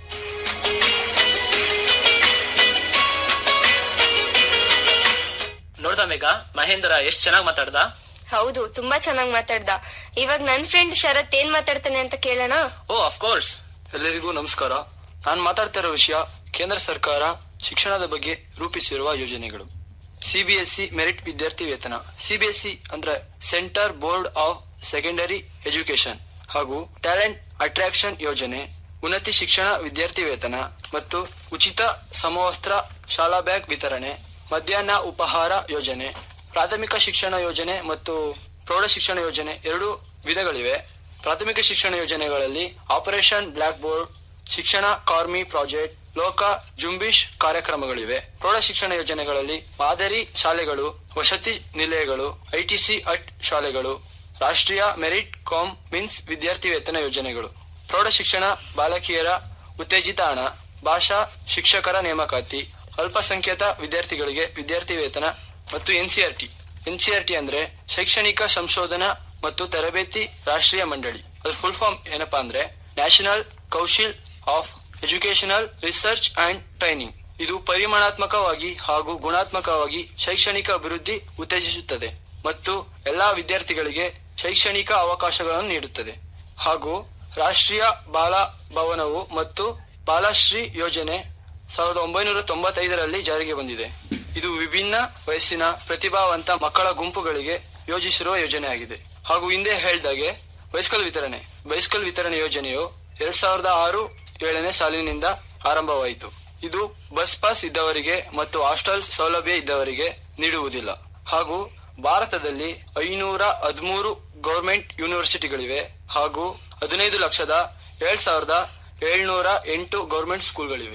ನೋಡ್ದ ಮೇಘ ಮಹೇಂದ್ರ ಎಷ್ಟ್ ಚೆನ್ನಾಗಿ ಮಾತಾಡ್ದ
ಹೌದು ತುಂಬಾ ಚೆನ್ನಾಗಿ ಮಾತಾಡ್ದ ಇವಾಗ ನನ್ ಫ್ರೆಂಡ್ ಶರತ್ ಏನ್ ಮಾತಾಡ್ತಾನೆ ಅಂತ ಕೇಳೋಣ
ಓ ಅಫ್ಕೋರ್ಸ್
ಎಲ್ಲರಿಗೂ ನಮಸ್ಕಾರ ನಾನು ಮಾತಾಡ್ತಾ ಇರೋ ವಿಷಯ ಕೇಂದ್ರ ಸರ್ಕಾರ ಶಿಕ್ಷಣದ ಬಗ್ಗೆ ರೂಪಿಸಿರುವ ಯೋಜನೆಗಳು ಸಿಬಿಎಸ್ಇ ಮೆರಿಟ್ ವಿದ್ಯಾರ್ಥಿ ವೇತನ ಸಿಬಿಎಸ್ಇ ಅಂದ್ರೆ centre board of secondary education ಹಾಗೂ ಟ್ಯಾಲೆಂಟ್ ಅಟ್ರಾಕ್ಷನ್ ಯೋಜನೆ ಉನ್ನತಿ ಶಿಕ್ಷಣ ವಿದ್ಯಾರ್ಥಿ ವೇತನ ಮತ್ತು ಉಚಿತ ಸಮವಸ್ತ್ರ ಶಾಲಾ ಬ್ಯಾಗ್ ವಿತರಣೆ ಮಧ್ಯಾಹ್ನ ಉಪಹಾರ ಯೋಜನೆ ಪ್ರಾಥಮಿಕ ಶಿಕ್ಷಣ ಯೋಜನೆ ಮತ್ತು ಪ್ರೌಢ ಶಿಕ್ಷಣ ಯೋಜನೆ ಎರಡು ವಿಧಗಳಿವೆ ಪ್ರಾಥಮಿಕ ಶಿಕ್ಷಣ ಯೋಜನೆಗಳಲ್ಲಿ ಆಪರೇಷನ್ ಬ್ಲಾಕ್ ಬೋರ್ಡ್ ಶಿಕ್ಷಣ ಕಾರ್ಮಿ ಪ್ರಾಜೆಕ್ಟ್ ಲೋಕ ಜುಂಬಿಶ್ ಕಾರ್ಯಕ್ರಮಗಳಿವೆ ಪ್ರೌಢ ಶಿಕ್ಷಣ ಯೋಜನೆಗಳಲ್ಲಿ ಮಾದರಿ ಶಾಲೆಗಳು ವಸತಿ ನಿಲಯಗಳು ಐಟಿಸಿ ಅಟ್ ಶಾಲೆಗಳು ರಾಷ್ಟ್ರೀಯ ಮೆರಿಟ್ ಕಾಮ್ ಮೀನ್ಸ್ ವಿದ್ಯಾರ್ಥಿ ವೇತನ ಯೋಜನೆಗಳು ಪ್ರೌಢ ಶಿಕ್ಷಣ ಬಾಲಕಿಯರ ಉತ್ತೇಜಿತ ಹಣ ಭಾಷಾ ಶಿಕ್ಷಕರ ನೇಮಕಾತಿ ಅಲ್ಪಸಂಖ್ಯಾತ ವಿದ್ಯಾರ್ಥಿಗಳಿಗೆ ವಿದ್ಯಾರ್ಥಿ ವೇತನ ಮತ್ತು ಎನ್ಸಿಆರ್ಟಿ ಎನ್ಸಿಆರ್ಟಿ ಅಂದ್ರೆ ಶೈಕ್ಷಣಿಕ ಸಂಶೋಧನಾ ಮತ್ತು ತರಬೇತಿ ರಾಷ್ಟ್ರೀಯ ಮಂಡಳಿ ಅದು ಫುಲ್ ಫಾರ್ಮ್ ಏನಪ್ಪಾ ಅಂದ್ರೆ national Kaushal of educational research and training ಇದು ಪರಿಮಾಣಾತ್ಮಕವಾಗಿ ಹಾಗೂ ಗುಣಾತ್ಮಕವಾಗಿ ಶೈಕ್ಷಣಿಕ ಅಭಿವೃದ್ಧಿ ಉತ್ತೇಜಿಸುತ್ತದೆ ಮತ್ತು ಎಲ್ಲಾ ವಿದ್ಯಾರ್ಥಿಗಳಿಗೆ ಶೈಕ್ಷಣಿಕ ಅವಕಾಶಗಳನ್ನು ನೀಡುತ್ತದೆ ಹಾಗೂ ರಾಷ್ಟ್ರೀಯ ಬಾಲ ಭವನವು ಮತ್ತು ಬಾಲಶ್ರೀ ಯೋಜನೆ ಸಾವಿರದ ಒಂಬೈನೂರ ತೊಂಬತ್ತೈದರಲ್ಲಿ ಜಾರಿಗೆ ಬಂದಿದೆ ಇದು ವಿಭಿನ್ನ ವಯಸ್ಸಿನ ಪ್ರತಿಭಾವಂತ ಮಕ್ಕಳ ಗುಂಪುಗಳಿಗೆ ಯೋಜಿಸಿರುವ ಯೋಜನೆಯಾಗಿದೆ ಹಾಗೂ ಹಿಂದೆ ಹೇಳ್ದಾಗೆ ಬೈಸ್ಕಲ್ ವಿತರಣೆ ಬೈಸ್ಕಲ್ ವಿತರಣೆ ಯೋಜನೆಯು ಎರಡ್ ಸಾವಿರದ ಆರು ಏಳನೇ ಸಾಲಿನಿಂದ ಆರಂಭವಾಯಿತು ಇದು ಬಸ್ ಪಾಸ್ ಇದ್ದವರಿಗೆ ಮತ್ತು ಹಾಸ್ಟೆಲ್ ಸೌಲಭ್ಯ ಇದ್ದವರಿಗೆ ನೀಡುವುದಿಲ್ಲ ಹಾಗೂ ಭಾರತದಲ್ಲಿ ಐನೂರ ಹದಿಮೂರು ಗೌರ್ಮೆಂಟ್ ಯೂನಿವರ್ಸಿಟಿಗಳಿವೆ ಹಾಗೂ ಹದಿನೈದು ಲಕ್ಷದ ಏಳ್ ಸಾವಿರದ ಏಳ್ನೂರ ಎಂಟು ಗೌರ್ಮೆಂಟ್ ಸ್ಕೂಲ್ಗಳಿವೆ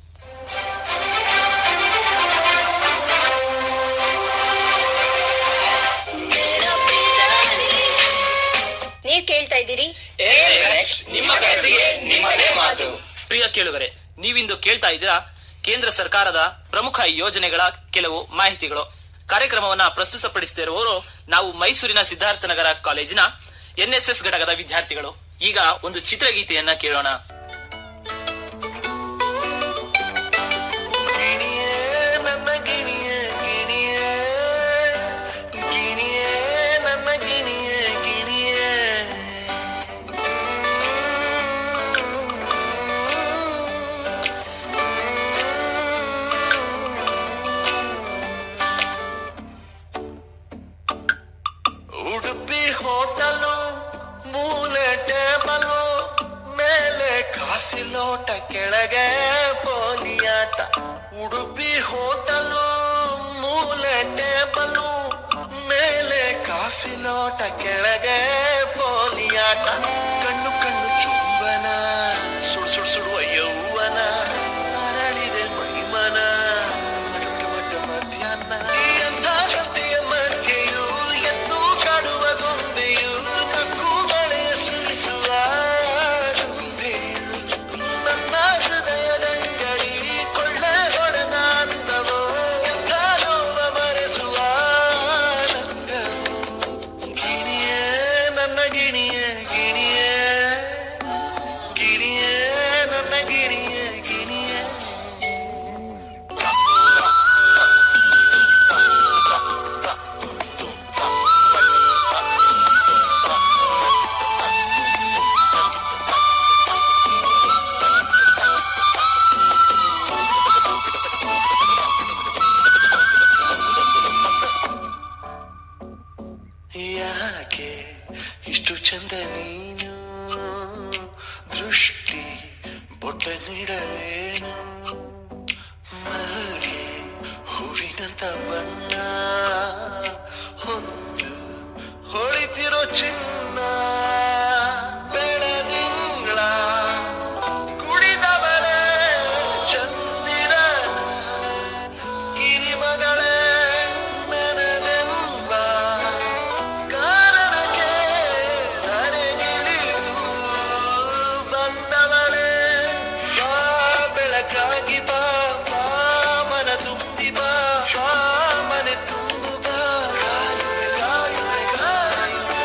ನೀವ್ ಕೇಳ್ತಾ ಇದ್ದೀರಿ
ನಿಮ್ಮ ಕನಸಿಗೆ ನಿಮ್ಮದೇ ಮಾತು ಪ್ರಿಯ ಕೇಳುಗರೆ ನೀವಿಂದು ಕೇಳ್ತಾ ಇದ್ದೀರಾ ಕೇಂದ್ರ ಸರ್ಕಾರದ ಪ್ರಮುಖ ಯೋಜನೆಗಳ ಕೆಲವು ಮಾಹಿತಿಗಳು ಕಾರ್ಯಕ್ರಮವನ್ನ ಪ್ರಸ್ತುತಪಡಿಸುತ್ತಿರುವವರು ನಾವು ಮೈಸೂರಿನ ಸಿದ್ಧಾರ್ಥನಗರ ಕಾಲೇಜಿನ ಎನ್ಎಸ್ಎಸ್ ಘಟಕದ ವಿದ್ಯಾರ್ಥಿಗಳು ಈಗ ಒಂದು ಚಿತ್ರಗೀತೆಯನ್ನ ಕೇಳೋಣ
ನನ್ನ ಗಿಣಿಯೇ ಗಿಣಿಯೇ ಗಿಣಿಯೇ ನನ್ನ ಗಿಣಿಯೇ ಗಿಣಿಯೇ ಲೋಟ ಕೆಳಗೆ ಪೋಲಿಯಾಟ ಉಡುಪಿ ಹೋಟಲು ಮೂಲೆ ಟೇಬಲು ಮೇಲೆ ಕಾಫಿ ಲೋಟ ಕೆಳಗೆ ಪೋಲಿಯಾಟ ಕಣ್ಣು ಕಣ್ಣು ಚುಂಬನ ಸುಡು ಸುಡು ಸುಡುವ ಯೌವನ ಅರಳಿದೆ ಮೈಮನ ಮಟ ಮಟ ಮಧ್ಯಾಹ್ನ ಎಂಥ ಸತಿಯ ಮಧ್ಯೆಯೂ ಎದ್ದು ಕಾಡುವ ಗೊಂಬೆಯು ನಕ್ಕು ಬಳೆಯ ಸುರಿಸುವ ಗೊಂಬೆಯು ನನ್ನ ಹೃದಯದಂಗಡಿ ಕೊಳ್ಳೆ ಹೊಡೆದ ಅಂದವೋ ಎಂಥ ನೋವ ಮರೆಸುವ ನಂದವೋ ಗಿಣಿಯೇ ನನ್ನ ಗಿಣಿಯೇ ಗಿಣಿಯೇ ಗಿಣಿಯೇ ನನ್ನ ಗಿಣಿಯೇ ಗಿಣಿಯೇ ಯಾಕೆ ಇಷ್ಟು ಚಂದ ನೀನು ದೃಷ್ಟಿ ಬೊಟ್ಟ ನೀಡಲೇನು ಮಲ್ಗೆ ಹೂವಿನಂತ ಬಣ್ಣ ಹೊತ್ತು ಹೊಳಿತಿರೋ ಚಿನ್ನ ಬೆಳದಿಂಗಳ ಕುಡಿದವಳೆ ಚಂದಿರ ಗಿರಿಮಗಳೇ ನನದೆಂಬ ಕಾರಣಕ್ಕೆ ಧರೆಗಿಳಿದು ಬಂದವಳೇ ಬಾ ಬೆಳಕಾಗಿ ಬಾ ಬಾ ಮನ ತುಂಬಿ ಬಾ ಬಾ ಮನೆ ತುಂಬು ಬಾ ಕಾಯುವೆ ಕಾಯುವೆ ಕಾಯುವೆ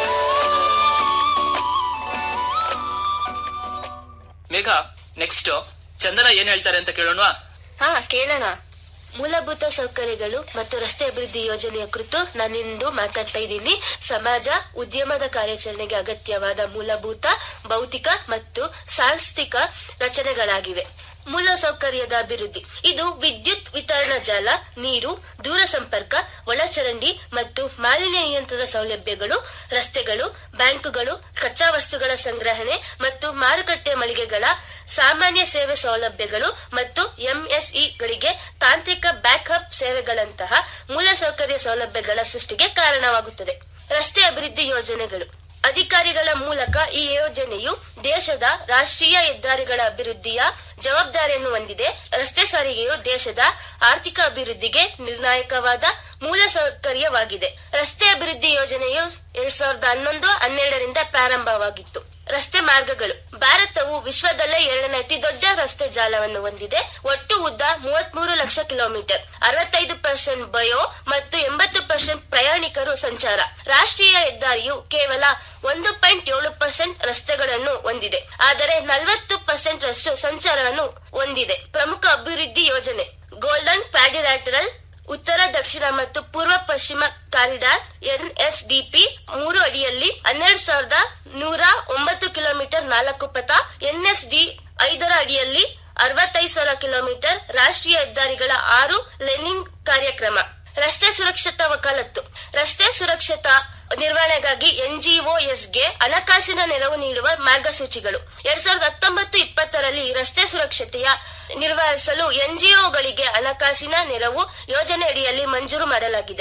ಮೇಘ ನೆಕ್ಸ್ಟ್ ಚಂದನ ಏನ್ ಹೇಳ್ತಾರೆ ಅಂತ ಕೇಳೋಣವಾ
ಹಾ ಕೇಳೋಣ ಮೂಲಭೂತ ಸೌಕರ್ಯಗಳು ಮತ್ತು ರಸ್ತೆ ಅಭಿವೃದ್ಧಿ ಯೋಜನೆಯ ಕುರಿತು ನಾನಿಂದು ಮಾತಾಡ್ತಾ ಇದ್ದೀನಿ ಸಮಾಜ ಉದ್ಯಮದ ಕಾರ್ಯಾಚರಣೆಗೆ ಅಗತ್ಯವಾದ ಮೂಲಭೂತ ಭೌತಿಕ ಮತ್ತು ಸಾಂಸ್ಥಿಕ ರಚನೆಗಳಾಗಿವೆ ಮೂಲ ಸೌಕರ್ಯದ ಅಭಿವೃದ್ಧಿ ಇದು ವಿದ್ಯುತ್ ವಿತರಣಾ ಜಾಲ ನೀರು ದೂರ ಸಂಪರ್ಕ ಒಳಚರಂಡಿ ಮತ್ತು ಮಾಲಿನ್ಯ ನಿಯಂತ್ರಣದ ಸೌಲಭ್ಯಗಳು ರಸ್ತೆಗಳು ಬ್ಯಾಂಕುಗಳು ಕಚ್ಚಾ ವಸ್ತುಗಳ ಸಂಗ್ರಹಣೆ ಮತ್ತು ಮಾರುಕಟ್ಟೆ ಮಳಿಗೆಗಳ ಸಾಮಾನ್ಯ ಸೇವೆ ಸೌಲಭ್ಯಗಳು ಮತ್ತು ಎಂಎಸ್ಇಗಳಿಗೆ ತಾಂತ್ರಿಕ ಬ್ಯಾಕ್ಅಪ್ ಸೇವೆಗಳಂತಹ ಮೂಲಸೌಕರ್ಯ ಸೌಲಭ್ಯಗಳ ಸೃಷ್ಟಿಗೆ ಕಾರಣವಾಗುತ್ತದೆ ರಸ್ತೆ ಅಭಿವೃದ್ಧಿ ಯೋಜನೆಗಳು ಅಧಿಕಾರಿಗಳ ಮೂಲಕ ಈ ಯೋಜನೆಯು ದೇಶದ ರಾಷ್ಟ್ರೀಯ ಹೆದ್ದಾರಿಗಳ ಅಭಿವೃದ್ಧಿಯ ಜವಾಬ್ದಾರಿಯನ್ನು ಹೊಂದಿದೆ ರಸ್ತೆ ಸಾರಿಗೆಯು ದೇಶದ ಆರ್ಥಿಕ ಅಭಿವೃದ್ಧಿಗೆ ನಿರ್ಣಾಯಕವಾದ ಮೂಲಸೌಕರ್ಯವಾಗಿದೆ ರಸ್ತೆ ಅಭಿವೃದ್ಧಿ ಯೋಜನೆಯು ಎರಡ್ ಸಾವಿರದ ಹನ್ನೊಂದು ಹನ್ನೆರಡರಿಂದ ಪ್ರಾರಂಭವಾಗಿತ್ತು ರಸ್ತೆ ಮಾರ್ಗಗಳು ಭಾರತವು ವಿಶ್ವದಲ್ಲೇ ಎರಡನೇ ಅತಿ ದೊಡ್ಡ ರಸ್ತೆ ಜಾಲವನ್ನು ಹೊಂದಿದೆ ಒಟ್ಟು ಉದ್ದ ಮೂವತ್ಮೂರು ಲಕ್ಷ ಕಿಲೋಮೀಟರ್ ಅರವತ್ತೈದು ಪರ್ಸೆಂಟ್ ಬಯೋ ಮತ್ತು ಎಂಬತ್ತು ಪರ್ಸೆಂಟ್ ಪ್ರಯಾಣಿಕರು ಸಂಚಾರ ರಾಷ್ಟ್ರೀಯ ಹೆದ್ದಾರಿಯು ಕೇವಲ ಒಂದು ಪಾಯಿಂಟ್ ಏಳು ಪರ್ಸೆಂಟ್ ರಸ್ತೆಗಳನ್ನು ಹೊಂದಿದೆ ಆದರೆ ನಲವತ್ತು ಪರ್ಸೆಂಟ್ ರಷ್ಟು ಸಂಚಾರವನ್ನು ಹೊಂದಿದೆ ಪ್ರಮುಖ ಅಭಿವೃದ್ಧಿ ಯೋಜನೆ ಗೋಲ್ಡನ್ ಕ್ವಾಡ್ರಿಲ್ಯಾಟರಲ್ ಉತ್ತರ ದಕ್ಷಿಣ ಮತ್ತು ಪೂರ್ವ ಪಶ್ಚಿಮ ಕಾರಿಡಾರ್ ಎನ್ಎಸ್ಡಿಪಿ ಮೂರು ಅಡಿಯಲ್ಲಿ ಹನ್ನೆರಡು ಸಾವಿರದ ನೂರ ಒಂಬತ್ತು ಕಿಲೋಮೀಟರ್ ನಾಲ್ಕು ಪಥ ಎನ್ಎಸ್ಡಿ ಐದರ ಅಡಿಯಲ್ಲಿ ಅರವತ್ತೈದು ಸಾವಿರ ಕಿಲೋಮೀಟರ್ ರಾಷ್ಟ್ರೀಯ ಹೆದ್ದಾರಿಗಳ ಆರು ಲೆನಿಂಗ್ ಕಾರ್ಯಕ್ರಮ ರಸ್ತೆ ಸುರಕ್ಷತಾ ವಕಾಲತ್ತು ರಸ್ತೆ ಸುರಕ್ಷತಾ ನಿರ್ವಹಣೆಗಾಗಿ ಎನ್ಜಿಒಎಸ್ಗೆ ಹಣಕಾಸಿನ ನೆರವು ನೀಡುವ ಮಾರ್ಗಸೂಚಿಗಳು ಎರಡ್ ಸಾವಿರದ ಹತ್ತೊಂಬತ್ತು ಇಪ್ಪತ್ತರಲ್ಲಿ ರಸ್ತೆ ಸುರಕ್ಷತೆಯ ನಿರ್ವಹಿಸಲು ಎನ್ಜಿಒಗಳಿಗೆ ಹಣಕಾಸಿನ ನೆರವು ಯೋಜನೆ ಅಡಿಯಲ್ಲಿ ಮಂಜೂರು ಮಾಡಲಾಗಿದೆ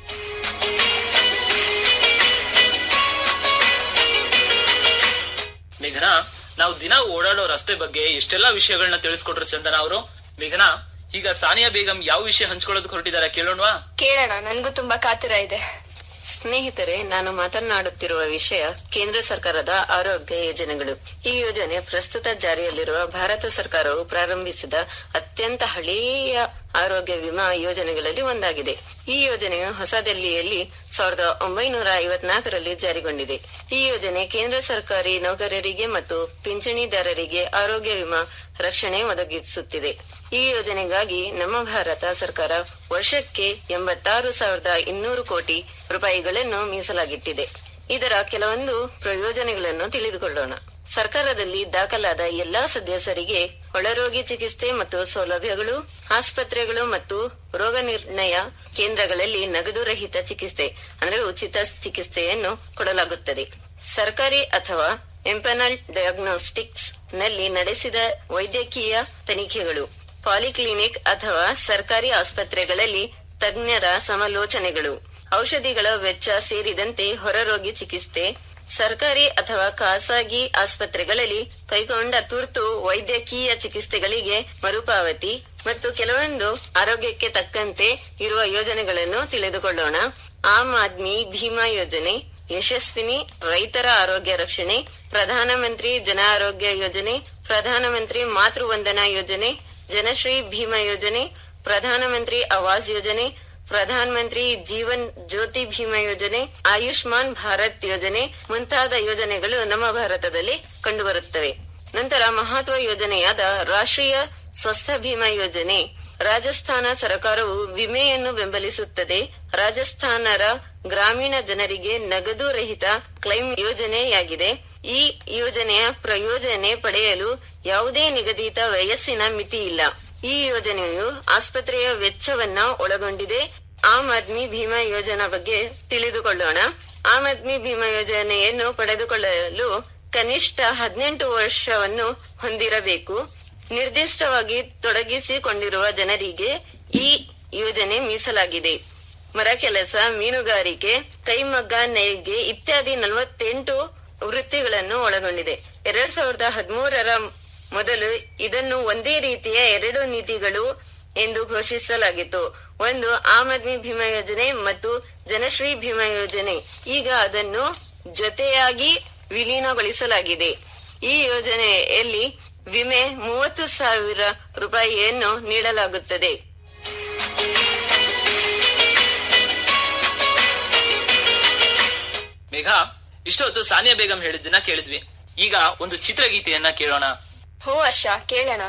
ಮೇಘನಾ ನಾವು ದಿನ ಓಡಾಡೋ ರಸ್ತೆ ಬಗ್ಗೆ ಎಷ್ಟೆಲ್ಲಾ ವಿಷಯಗಳನ್ನ ತಿಳಿಸ್ಕೊಟ್ರು ಚಂದನ ಅವರು ಮೇಘನಾ ಈಗ ಸಾನಿಯಾ ಬೇಗಂ ಯಾವ ವಿಷಯ ಹಂಚ್ಕೊಳ್ಳೋದಕ್ಕೆ ಹೊರಟಿದ್ದಾರೆ ಕೇಳೋಣವಾ
ಕೇಳೋಣ ನನ್ಗೂ ತುಂಬಾ ಕಾತರ ಇದೆ
ಸ್ನೇಹಿತರೆ ನಾನು ಮಾತನಾಡುತ್ತಿರುವ ವಿಷಯ ಕೇಂದ್ರ ಸರ್ಕಾರದ ಆರೋಗ್ಯ ಯೋಜನೆಗಳು ಈ ಯೋಜನೆ ಪ್ರಸ್ತುತ ಜಾರಿಯಲ್ಲಿರುವ ಭಾರತ ಸರ್ಕಾರವು ಪ್ರಾರಂಭಿಸಿದ ಅತ್ಯಂತ ಹಳೆಯ ಆರೋಗ್ಯ ವಿಮಾ ಯೋಜನೆಗಳಲ್ಲಿ ಒಂದಾಗಿದೆ ಈ ಯೋಜನೆಯು ಹೊಸದಿಲ್ಲಿಯಲ್ಲಿ ಸಾವಿರದ ಒಂಬೈನೂರ ಐವತ್ನಾಲ್ಕರಲ್ಲಿ ಜಾರಿಗೊಂಡಿದೆ ಈ ಯೋಜನೆ ಕೇಂದ್ರ ಸರ್ಕಾರಿ ನೌಕರರಿಗೆ ಮತ್ತು ಪಿಂಚಣಿದಾರರಿಗೆ ಆರೋಗ್ಯ ವಿಮಾ ರಕ್ಷಣೆ ಒದಗಿಸುತ್ತಿದೆ ಈ ಯೋಜನೆಗಾಗಿ ನಮ್ಮ ಭಾರತ ಸರ್ಕಾರ ವರ್ಷಕ್ಕೆ ಎಂಬತ್ತಾರು ಸಾವಿರದ ಇನ್ನೂರು ಕೋಟಿ ರೂಪಾಯಿಗಳನ್ನು ಮೀಸಲಾಗಿಟ್ಟಿದೆ ಇದರ ಕೆಲವೊಂದು ಪ್ರಯೋಜನಗಳನ್ನು ತಿಳಿದುಕೊಳ್ಳೋಣ ಸರ್ಕಾರದಲ್ಲಿ ದಾಖಲಾದ ಎಲ್ಲಾ ಸದಸ್ಯರಿಗೆ ಒಳರೋಗಿ ಚಿಕಿತ್ಸೆ ಮತ್ತು ಸೌಲಭ್ಯಗಳು ಆಸ್ಪತ್ರೆಗಳು ಮತ್ತು ರೋಗ ನಿರ್ಣಯ ಕೇಂದ್ರಗಳಲ್ಲಿ ನಗದು ರಹಿತ ಚಿಕಿತ್ಸೆ ಅಂದ್ರೆ ಉಚಿತ ಚಿಕಿತ್ಸೆಯನ್ನು ಕೊಡಲಾಗುತ್ತದೆ ಸರ್ಕಾರಿ ಅಥವಾ ಎಂಪನಲ್ ಡಯಾಗ್ನೋಸ್ಟಿಕ್ಸ್ ನಲ್ಲಿ ನಡೆಸಿದ ವೈದ್ಯಕೀಯ ತನಿಖೆಗಳು ಪಾಲಿಕ್ಲಿನಿಕ್ ಅಥವಾ ಸರ್ಕಾರಿ ಆಸ್ಪತ್ರೆಗಳಲ್ಲಿ ತಜ್ಞರ ಸಮಾಲೋಚನೆಗಳು ಔಷಧಿಗಳ ವೆಚ್ಚ ಸೇರಿದಂತೆ ಹೊರರೋಗಿ ಚಿಕಿತ್ಸೆ ಸರ್ಕಾರಿ ಅಥವಾ ಖಾಸಗಿ ಆಸ್ಪತ್ರೆಗಳಲ್ಲಿ ಕೈಗೊಂಡ ತುರ್ತು ವೈದ್ಯಕೀಯ ಚಿಕಿತ್ಸೆಗಳಿಗೆ ಮರುಪಾವತಿ ಮತ್ತು ಕೆಲವೊಂದು ಆರೋಗ್ಯಕ್ಕೆ ತಕ್ಕಂತೆ ಇರುವ ಯೋಜನೆಗಳನ್ನು ತಿಳಿದುಕೊಳ್ಳೋಣ ಆಮ್ ಆದ್ಮಿ ಭೀಮಾ ಯೋಜನೆ ಯಶಸ್ವಿನಿ ರೈತರ ಆರೋಗ್ಯ ರಕ್ಷಣೆ ಪ್ರಧಾನಮಂತ್ರಿ ಜನ ಆರೋಗ್ಯ ಯೋಜನೆ ಪ್ರಧಾನಮಂತ್ರಿ ಮಾತೃ ವಂದನಾ ಯೋಜನೆ ಜನಶ್ರೀ ಭೀಮಾ ಯೋಜನೆ ಪ್ರಧಾನಮಂತ್ರಿ ಆವಾಸ್ ಯೋಜನೆ ಪ್ರಧಾನ ಮಂತ್ರಿ ಜೀವನ್ ಜ್ಯೋತಿ ಭೀಮಾ ಯೋಜನೆ ಆಯುಷ್ಮಾನ್ ಭಾರತ್ ಯೋಜನೆ ಮುಂತಾದ ಯೋಜನೆಗಳು ನಮ್ಮ ಭಾರತದಲ್ಲಿ ಕಂಡುಬರುತ್ತವೆ ನಂತರ ಮಹತ್ವ ಯೋಜನೆಯಾದ ರಾಷ್ಟ್ರೀಯ ಸ್ವಸ್ಥ ಭೀಮಾ ಯೋಜನೆ ರಾಜಸ್ಥಾನ ಸರ್ಕಾರವು ವಿಮೆಯನ್ನು ಬೆಂಬಲಿಸುತ್ತದೆ ರಾಜಸ್ಥಾನರ ಗ್ರಾಮೀಣ ಜನರಿಗೆ ನಗದು ರಹಿತ ಕ್ಲೈಮ್ ಯೋಜನೆಯಾಗಿದೆ ಈ ಯೋಜನೆಯ ಪ್ರಯೋಜನೆ ಪಡೆಯಲು ಯಾವುದೇ ನಿಗದಿತ ವಯಸ್ಸಿನ ಮಿತಿ ಇಲ್ಲ ಈ ಯೋಜನೆಯು ಆಸ್ಪತ್ರೆಯ ವೆಚ್ಚವನ್ನ ಒಳಗೊಂಡಿದೆ ಆಮ್ ಆದ್ಮಿ ಭೀಮಾ ಯೋಜನಾ ಬಗ್ಗೆ ತಿಳಿದುಕೊಳ್ಳೋಣ ಆಮ್ ಆದ್ಮಿ ಭೀಮಾ ಯೋಜನೆಯನ್ನು ಪಡೆದುಕೊಳ್ಳಲು ಕನಿಷ್ಠ ಹದಿನೆಂಟು ವರ್ಷವನ್ನು ಹೊಂದಿರಬೇಕು ನಿರ್ದಿಷ್ಟವಾಗಿ ತೊಡಗಿಸಿಕೊಂಡಿರುವ ಜನರಿಗೆ ಈ ಯೋಜನೆ ಮೀಸಲಾಗಿದೆ ಮರ ಕೆಲಸ ಮೀನುಗಾರಿಕೆ ಕೈಮಗ್ಗ ನೇಯ್ಗೆ ಇತ್ಯಾದಿ ನಲವತ್ತೆಂಟು ವೃತ್ತಿಗಳನ್ನು ಒಳಗೊಂಡಿದೆ ಎರಡ್ ಸಾವಿರದ ಹದಿಮೂರರ ಮೊದಲು ಇದನ್ನು ಒಂದೇ ರೀತಿಯ ಎರಡು ನೀತಿಗಳು ಎಂದು ಘೋಷಿಸಲಾಗಿತ್ತು ಒಂದು ಆಮ್ ಆದ್ಮಿ ಭೀಮಾ ಯೋಜನೆ ಮತ್ತು ಜನಶ್ರೀ ಭೀಮಾ ಯೋಜನೆ ಈಗ ಅದನ್ನು ಜೊತೆಯಾಗಿ ವಿಲೀನಗೊಳಿಸಲಾಗಿದೆ ಈ ಯೋಜನೆಯಲ್ಲಿ ವಿಮೆ ಮೂವತ್ತು ಸಾವಿರ ರೂಪಾಯಿಯನ್ನು ನೀಡಲಾಗುತ್ತದೆ
ಮೇಘ ಇಷ್ಟೊತ್ತು ಸಾನಿಯಾ ಬೇಗಂ ಹೇಳಿದ್ದನ್ನ ಕೇಳಿದ್ವಿ ಈಗ ಒಂದು ಚಿತ್ರಗೀತೆಯನ್ನ ಕೇಳೋಣ
ಹೋ ಹರ್ಷ ಕೇಳೋಣ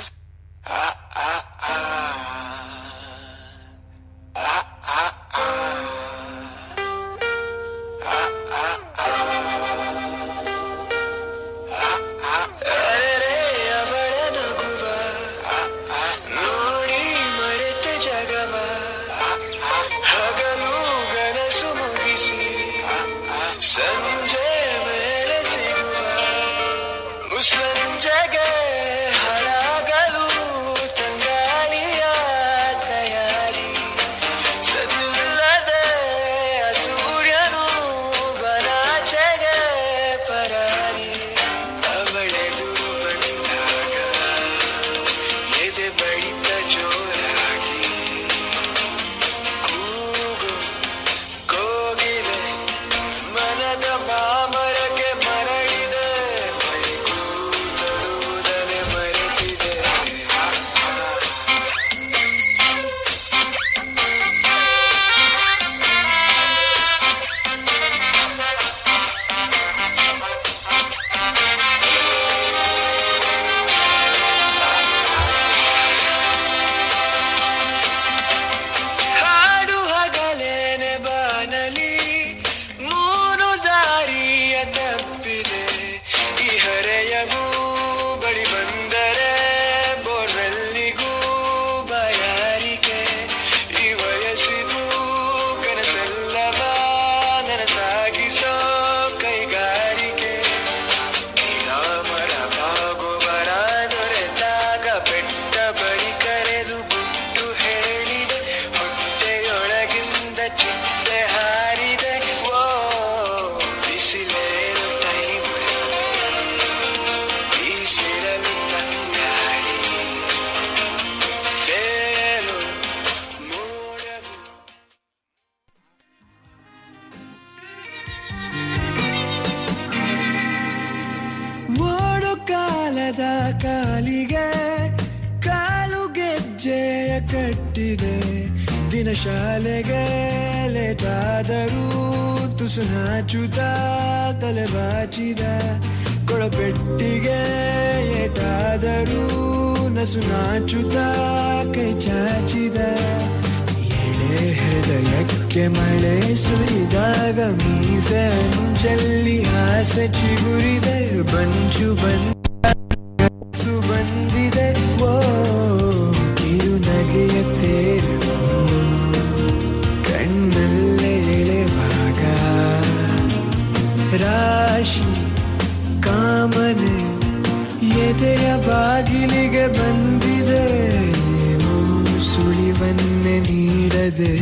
ಅರೆ ಅವಳ ನಗುವ ನೋಡಿ ಮರೆತ ಜಗವ ಹಗಲು ಗನಸು ಮುಗಿಸಿ ಸಂಜೆ ಮೇಲೆ ಸಿಗುವ ಮುಸ್ಸಂಜೆಗೆ ಹರಾಗಲು ತಂಗಾಳಿಯ ತಯಾರಿ ಸದ್ದಿಲ್ಲದೆ ಸೂರ್ಯನು ಬನಾಚೆಗೆ ಪರಾರಿ ಅವಳೆದುರು ಬಂದಾಗ ಎದೆ ಬಡಿತ ಜೋರಾಗಿ ಕೂಗು ಕೋಗಿಲೆ ಮನದ ಮಾಮರಕ್ಕೆ ಮರಳಿದೆ ಮೈಗೂತರುವುದನೆ ಮರೆತಿದೆ ಹಾಡು ಹಗಲೇನೆ ಬಾನಲಿ ಮೂರು ದಾರಿಯ ತಪ್ಪಿದೆ ಈ ಹರೆಯವು ಬಳಿ ಬಂದರೆ ಬೋರ್ವೆಲ್ಲಿಗೂ ಬಯಾರಿಕೆ ಈ ವಯಸ್ಸಿಗೂ ಕನಸೆಲ್ಲವ ನನಸಾಗಿಸೋ ಕೈಗಾರಿಕೆ ಗಿಡ ಮರ ಬಾಗುವರ ದೊರೆತಾಗ ಬೆಟ್ಟ ಬಳಿ ಕರೆದು ಗುಟ್ಟು ಹೇಳಿದೆ ಹೊಟ್ಟೆಯೊಳಗಿಂದ ಚಿಟ್ಟೆ ಹಾರಿದೆ ಓ ಬಿಸಿಲೇನು ಟೈಮ್ ಬೀಸಿರಲು ತಂಗಾಳಿ ತೇಲು ಮೋಡವು ಓಡು ಕಾಲದ ಕಾಲಿಗೆ ಕಾಲು ಗೆಜ್ಜೆಯ ಕಟ್ಟಿದೆ ದಿನ ಶಾಲೆಗೆ ಲೇಟಾದರೂ ತುಸು ನಾಚುತ್ತ ತಲೆ ಬಾಚಿದ ಕೊಳಪೆಟ್ಟಿಗೆ ಏಟಾದರೂ ನಸು ನಾಚುತ್ತ ಕೈ ಚಾಚಿದ ಎಳೆ ಹೃದಯಕ್ಕೆ ಮಳೆ ಸುರಿದಾಗ ಮೀಸೆ ಅಂಚಲ್ಲಿ ಆಸೆ ಚಿಗುರಿದೆ ಬಂಚು ಬಂದು ಬಂದಿದೆ ಓ ಕಿರು ನಗೆಯ ತೇರು ಕಣ್ಣಲ್ಲೇ ಎಳೆವಾಗ ರಾಶಿ ಕಾಮ ಕೈಗೆ ಬಂದಿದೆ ಏನು ಸುಳಿವನ್ನೇ ನೀಡದೆ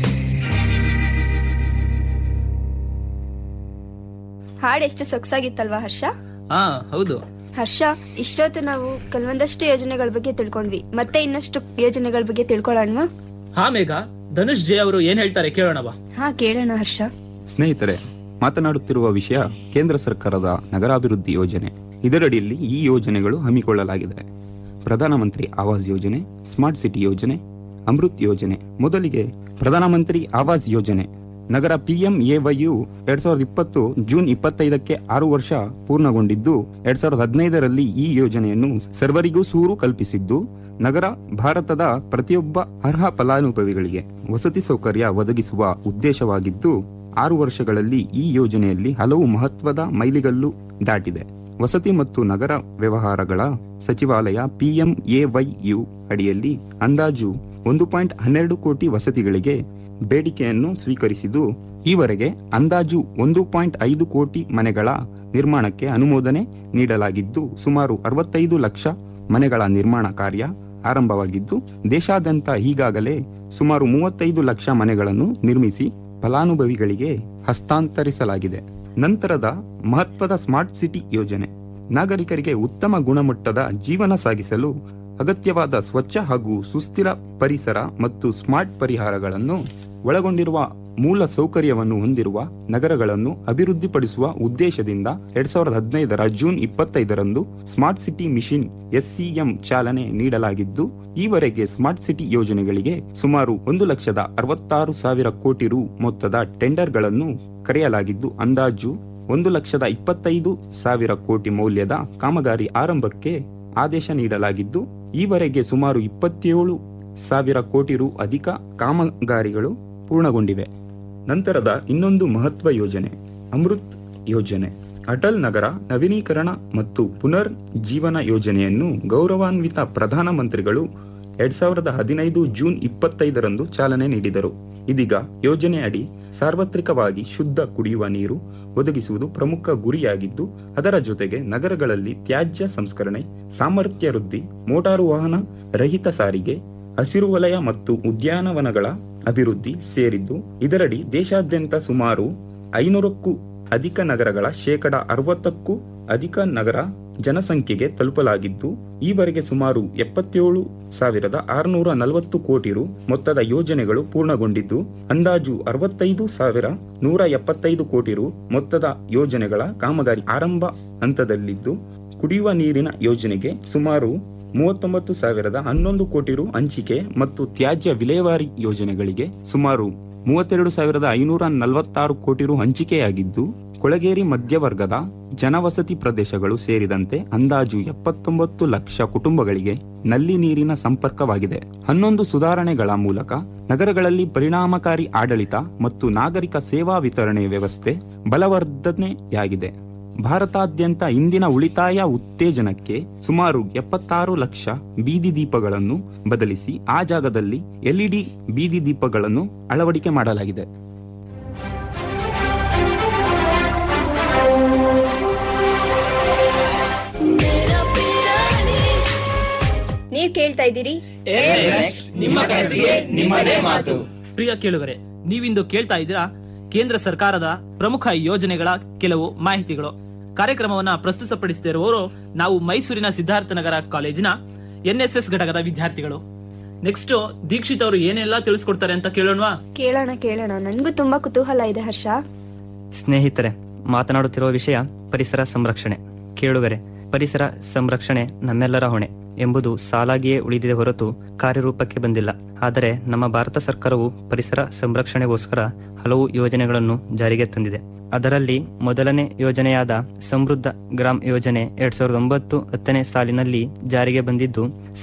ಹಾಡು ಎಷ್ಟು ಸೊಗಸಾಗಿತ್ತಲ್ವಾ ಹರ್ಷ
ಹಾ ಹೌದು
ಹರ್ಷ ಇಷ್ಟೊತ್ತು ನಾವು ಕೆಲವೊಂದಷ್ಟು ಯೋಜನೆಗಳ ಬಗ್ಗೆ ತಿಳ್ಕೊಂಡ್ವಿ ಮತ್ತೆ ಇನ್ನಷ್ಟು ಯೋಜನೆಗಳ ಬಗ್ಗೆ ತಿಳ್ಕೊಳ್ಳೋಣವಾ
ಹಾ ಮೇಘ ಧನುಷ್ ಜೆ ಅವರು ಏನ್ ಹೇಳ್ತಾರೆ ಕೇಳೋಣವಾ
ಹಾ ಕೇಳೋಣ ಹರ್ಷ
ಸ್ನೇಹಿತರೆ ಮಾತನಾಡುತ್ತಿರುವ ವಿಷಯ ಕೇಂದ್ರ ಸರ್ಕಾರದ ನಗರಾಭಿವೃದ್ಧಿ ಯೋಜನೆ ಇದರಡಿಯಲ್ಲಿ ಈ ಯೋಜನೆಗಳು ಹಮ್ಮಿಕೊಳ್ಳಲಾಗಿದೆ ಪ್ರಧಾನಮಂತ್ರಿ ಆವಾಸ್ ಯೋಜನೆ ಸ್ಮಾರ್ಟ್ ಸಿಟಿ ಯೋಜನೆ ಅಮೃತ್ ಯೋಜನೆ ಮೊದಲಿಗೆ ಪ್ರಧಾನಮಂತ್ರಿ ಆವಾಸ್ ಯೋಜನೆ ನಗರ ಪಿಎಂಎವೈಯು ಎರಡ್ ಸಾವಿರದ ಇಪ್ಪತ್ತು ಜೂನ್ ಇಪ್ಪತ್ತೈದಕ್ಕೆ ಆರು ವರ್ಷ ಪೂರ್ಣಗೊಂಡಿದ್ದು ಎರಡ್ ಸಾವಿರದ ಹದಿನೈದರಲ್ಲಿ ಈ ಯೋಜನೆಯನ್ನು ಸರ್ವರಿಗೂ ಸೂರು ಕಲ್ಪಿಸಿದ್ದು ನಗರ ಭಾರತದ ಪ್ರತಿಯೊಬ್ಬ ಅರ್ಹ ಫಲಾನುಭವಿಗಳಿಗೆ ವಸತಿ ಸೌಕರ್ಯ ಒದಗಿಸುವ ಉದ್ದೇಶವಾಗಿದ್ದು ಆರು ವರ್ಷಗಳಲ್ಲಿ ಈ ಯೋಜನೆಯಲ್ಲಿ ಹಲವು ಮಹತ್ವದ ಮೈಲಿಗಲ್ಲು ದಾಟಿದೆ ವಸತಿ ಮತ್ತು ನಗರ ವ್ಯವಹಾರಗಳ ಸಚಿವಾಲಯ ಪಿಎಂಎವೈಯು ಅಡಿಯಲ್ಲಿ ಅಂದಾಜು ಒಂದು ಪಾಯಿಂಟ್ ಹನ್ನೆರಡು ಕೋಟಿ ವಸತಿಗಳಿಗೆ ಬೇಡಿಕೆಯನ್ನು ಸ್ವೀಕರಿಸಿದ್ದು ಈವರೆಗೆ ಅಂದಾಜು ಒಂದು ಪಾಯಿಂಟ್ ಐದು ಕೋಟಿ ಮನೆಗಳ ನಿರ್ಮಾಣಕ್ಕೆ ಅನುಮೋದನೆ ನೀಡಲಾಗಿದ್ದು ಸುಮಾರು ಅರವತ್ತೈದು ಲಕ್ಷ ಮನೆಗಳ ನಿರ್ಮಾಣ ಕಾರ್ಯ ಆರಂಭವಾಗಿದ್ದು ದೇಶಾದ್ಯಂತ ಈಗಾಗಲೇ ಸುಮಾರು ಮೂವತ್ತೈದು ಲಕ್ಷ ಮನೆಗಳನ್ನು ನಿರ್ಮಿಸಿ ಫಲಾನುಭವಿಗಳಿಗೆ ಹಸ್ತಾಂತರಿಸಲಾಗಿದೆ ನಂತರದ ಮಹತ್ವದ ಸ್ಮಾರ್ಟ್ ಸಿಟಿ ಯೋಜನೆ ನಾಗರಿಕರಿಗೆ ಉತ್ತಮ ಗುಣಮಟ್ಟದ ಜೀವನ ಸಾಗಿಸಲು ಅಗತ್ಯವಾದ ಸ್ವಚ್ಛ ಹಾಗೂ ಸುಸ್ಥಿರ ಪರಿಸರ ಮತ್ತು ಸ್ಮಾರ್ಟ್ ಪರಿಹಾರಗಳನ್ನು ಒಳಗೊಂಡಿರುವ ಮೂಲ ಸೌಕರ್ಯವನ್ನು ಹೊಂದಿರುವ ನಗರಗಳನ್ನು ಅಭಿವೃದ್ಧಿಪಡಿಸುವ ಉದ್ದೇಶದಿಂದ ಎರಡ್ ಸಾವಿರದ ಹದಿನೈದರ ಜೂನ್ ಇಪ್ಪತ್ತೈದರಂದು ಸ್ಮಾರ್ಟ್ ಸಿಟಿ ಮಿಷನ್ ಎಸ್ಸಿಎಂ ಚಾಲನೆ ನೀಡಲಾಗಿದ್ದು ಈವರೆಗೆ ಸ್ಮಾರ್ಟ್ ಸಿಟಿ ಯೋಜನೆಗಳಿಗೆ ಸುಮಾರು ಒಂದು ಲಕ್ಷದ ಅರವತ್ತಾರು ಸಾವಿರ ಕೋಟಿ ರು ಮೊತ್ತದ ಟೆಂಡರ್ಗಳನ್ನು ಕರೆಯಲಾಗಿದ್ದು ಅಂದಾಜು ಒಂದು ಲಕ್ಷದ ಇಪ್ಪತ್ತೈದು ಸಾವಿರ ಕೋಟಿ ಮೌಲ್ಯದ ಕಾಮಗಾರಿ ಆರಂಭಕ್ಕೆ ಆದೇಶ ನೀಡಲಾಗಿದ್ದು ಈವರೆಗೆ ಸುಮಾರು ಇಪ್ಪತ್ತೇಳು ಸಾವಿರ ಕೋಟಿ ರು ಅಧಿಕ ಕಾಮಗಾರಿಗಳು ಪೂರ್ಣಗೊಂಡಿವೆ ನಂತರದ ಇನ್ನೊಂದು ಮಹತ್ವ ಯೋಜನೆ ಅಮೃತ್ ಯೋಜನೆ ಅಟಲ್ ನಗರ ನವೀನೀಕರಣ ಮತ್ತು ಪುನರ್ ಜೀವನ ಯೋಜನೆಯನ್ನು ಗೌರವಾನ್ವಿತ ಪ್ರಧಾನಮಂತ್ರಿಗಳು ಎರಡ್ ಸಾವಿರದ ಹದಿನೈದು ಜೂನ್ ಇಪ್ಪತ್ತೈದರಂದು ಚಾಲನೆ ನೀಡಿದರು ಇದೀಗ ಯೋಜನೆ ಅಡಿ ಸಾರ್ವತ್ರಿಕವಾಗಿ ಶುದ್ಧ ಕುಡಿಯುವ ನೀರು ಒದಗಿಸುವುದು ಪ್ರಮುಖ ಗುರಿಯಾಗಿದ್ದು ಅದರ ಜೊತೆಗೆ ನಗರಗಳಲ್ಲಿ ತ್ಯಾಜ್ಯ ಸಂಸ್ಕರಣೆ ಸಾಮರ್ಥ್ಯ ವೃದ್ಧಿ ಮೋಟಾರು ವಾಹನ ರಹಿತ ಸಾರಿಗೆ ಹಸಿರು ವಲಯ ಮತ್ತು ಉದ್ಯಾನವನಗಳ ಅಭಿವೃದ್ಧಿ ಸೇರಿದ್ದು ಇದರಡಿ ದೇಶಾದ್ಯಂತ ಸುಮಾರು ಐನೂರಕ್ಕೂ ಅಧಿಕ ನಗರಗಳ ಶೇಕಡ ಅರವತ್ತಕ್ಕೂ ಅಧಿಕ ನಗರ ಜನಸಂಖ್ಯೆಗೆ ತಲುಪಲಾಗಿದ್ದು ಈವರೆಗೆ ಸುಮಾರು ಎಪ್ಪತ್ತೇಳು ಸಾವಿರದ ಆರುನೂರ ನಲವತ್ತು ಕೋಟಿ ರು ಮೊತ್ತದ ಯೋಜನೆಗಳು ಪೂರ್ಣಗೊಂಡಿದ್ದು ಅಂದಾಜು ಅರವತ್ತೈದು ಸಾವಿರ ನೂರ ಎಪ್ಪತ್ತೈದು ಕೋಟಿ ರು ಮೊತ್ತದ ಯೋಜನೆಗಳ ಕಾಮಗಾರಿ ಆರಂಭ ಹಂತದಲ್ಲಿದ್ದು ಕುಡಿಯುವ ನೀರಿನ ಯೋಜನೆಗೆ ಸುಮಾರು ಮೂವತ್ತೊಂಬತ್ತು ಸಾವಿರದ ಹನ್ನೊಂದು ಕೋಟಿ ರು ಹಂಚಿಕೆ ಮತ್ತು ತ್ಯಾಜ್ಯ ವಿಲೇವಾರಿ ಯೋಜನೆಗಳಿಗೆ ಸುಮಾರು ಮೂವತ್ತೆರಡು ಸಾವಿರದ ಐನೂರ ನಲವತ್ತಾರು ಕೋಟಿ ರು ಹಂಚಿಕೆಯಾಗಿದ್ದು ಕೊಳಗೇರಿ ಮಧ್ಯವರ್ಗದ ಜನವಸತಿ ಪ್ರದೇಶಗಳು ಸೇರಿದಂತೆ ಅಂದಾಜು ಎಪ್ಪತ್ತೊಂಬತ್ತು ಲಕ್ಷ ಕುಟುಂಬಗಳಿಗೆ ನಲ್ಲಿ ನೀರಿನ ಸಂಪರ್ಕವಾಗಿದೆ ಹನ್ನೊಂದು ಸುಧಾರಣೆಗಳ ಮೂಲಕ ನಗರಗಳಲ್ಲಿ ಪರಿಣಾಮಕಾರಿ ಆಡಳಿತ ಮತ್ತು ನಾಗರಿಕ ಸೇವಾ ವಿತರಣೆ ವ್ಯವಸ್ಥೆ ಬಲವರ್ಧನೆಯಾಗಿದೆ ಭಾರತಾದ್ಯಂತ ಇಂದಿನ ಉಳಿತಾಯ ಉತ್ತೇಜನಕ್ಕೆ ಸುಮಾರು ಎಪ್ಪತ್ತಾರು ಲಕ್ಷ ಬೀದಿ ದೀಪಗಳನ್ನು ಬದಲಿಸಿ ಆ ಜಾಗದಲ್ಲಿ ಎಲ್ಇಡಿ ಬೀದಿ ದೀಪಗಳನ್ನು ಅಳವಡಿಕೆ ಮಾಡಲಾಗಿದೆ
ನೀವ್ ಕೇಳ್ತಾ ಇದ್ದೀರಿ
ನಿಮ್ಮ ಕನಸಿಗೆ ನಿಮ್ಮದೇ ಮಾತು ಪ್ರಿಯ ಕೇಳುಗರೆ ನೀವಿಂದು ಕೇಳ್ತಾ ಇದ್ದೀರಾ ಕೇಂದ್ರ ಸರ್ಕಾರದ ಪ್ರಮುಖ ಯೋಜನೆಗಳ ಕೆಲವು ಮಾಹಿತಿಗಳು ಕಾರ್ಯಕ್ರಮವನ್ನ ಪ್ರಸ್ತುತಪಡಿಸುತ್ತಿರುವವರು ನಾವು ಮೈಸೂರಿನ ಸಿದ್ಧಾರ್ಥನಗರ ಕಾಲೇಜಿನ ಎನ್ಎಸ್ಎಸ್ ಘಟಕದ ವಿದ್ಯಾರ್ಥಿಗಳು ನೆಕ್ಸ್ಟ್ ದೀಕ್ಷಿತ್ ಅವರು ಏನೆಲ್ಲ ತಿಳಿಸ್ಕೊಡ್ತಾರೆ ಅಂತ ಕೇಳೋಣವಾ
ಕೇಳೋಣ ಕೇಳೋಣ ನನ್ಗೂ ತುಂಬಾ ಕುತೂಹಲ ಇದೆ ಹರ್ಷ
ಸ್ನೇಹಿತರೆ ಮಾತನಾಡುತ್ತಿರುವ ವಿಷಯ ಪರಿಸರ ಸಂರಕ್ಷಣೆ ಕೇಳುಗರೆ ಪರಿಸರ ಸಂರಕ್ಷಣೆ ನಮ್ಮೆಲ್ಲರ ಹೊಣೆ ಎಂಬುದು ಸಾಲಾಗಿಯೇ ಉಳಿದಿದೆ ಹೊರತು ಕಾರ್ಯರೂಪಕ್ಕೆ ಬಂದಿಲ್ಲ ಆದರೆ ನಮ್ಮ ಭಾರತ ಸರ್ಕಾರವು ಪರಿಸರ ಸಂರಕ್ಷಣೆಗೋಸ್ಕರ ಹಲವು ಯೋಜನೆಗಳನ್ನು ಜಾರಿಗೆ ತಂದಿದೆ ಅದರಲ್ಲಿ ಮೊದಲನೇ ಯೋಜನೆಯಾದ ಸಮೃದ್ಧ ಗ್ರಾಮ್ ಯೋಜನೆ ಎರಡ್ ಸಾವಿರದ ಒಂಬತ್ತು ಹತ್ತನೇ ಸಾಲಿನಲ್ಲಿ ಜಾರಿಗೆ ಬಂದಿದ್ದು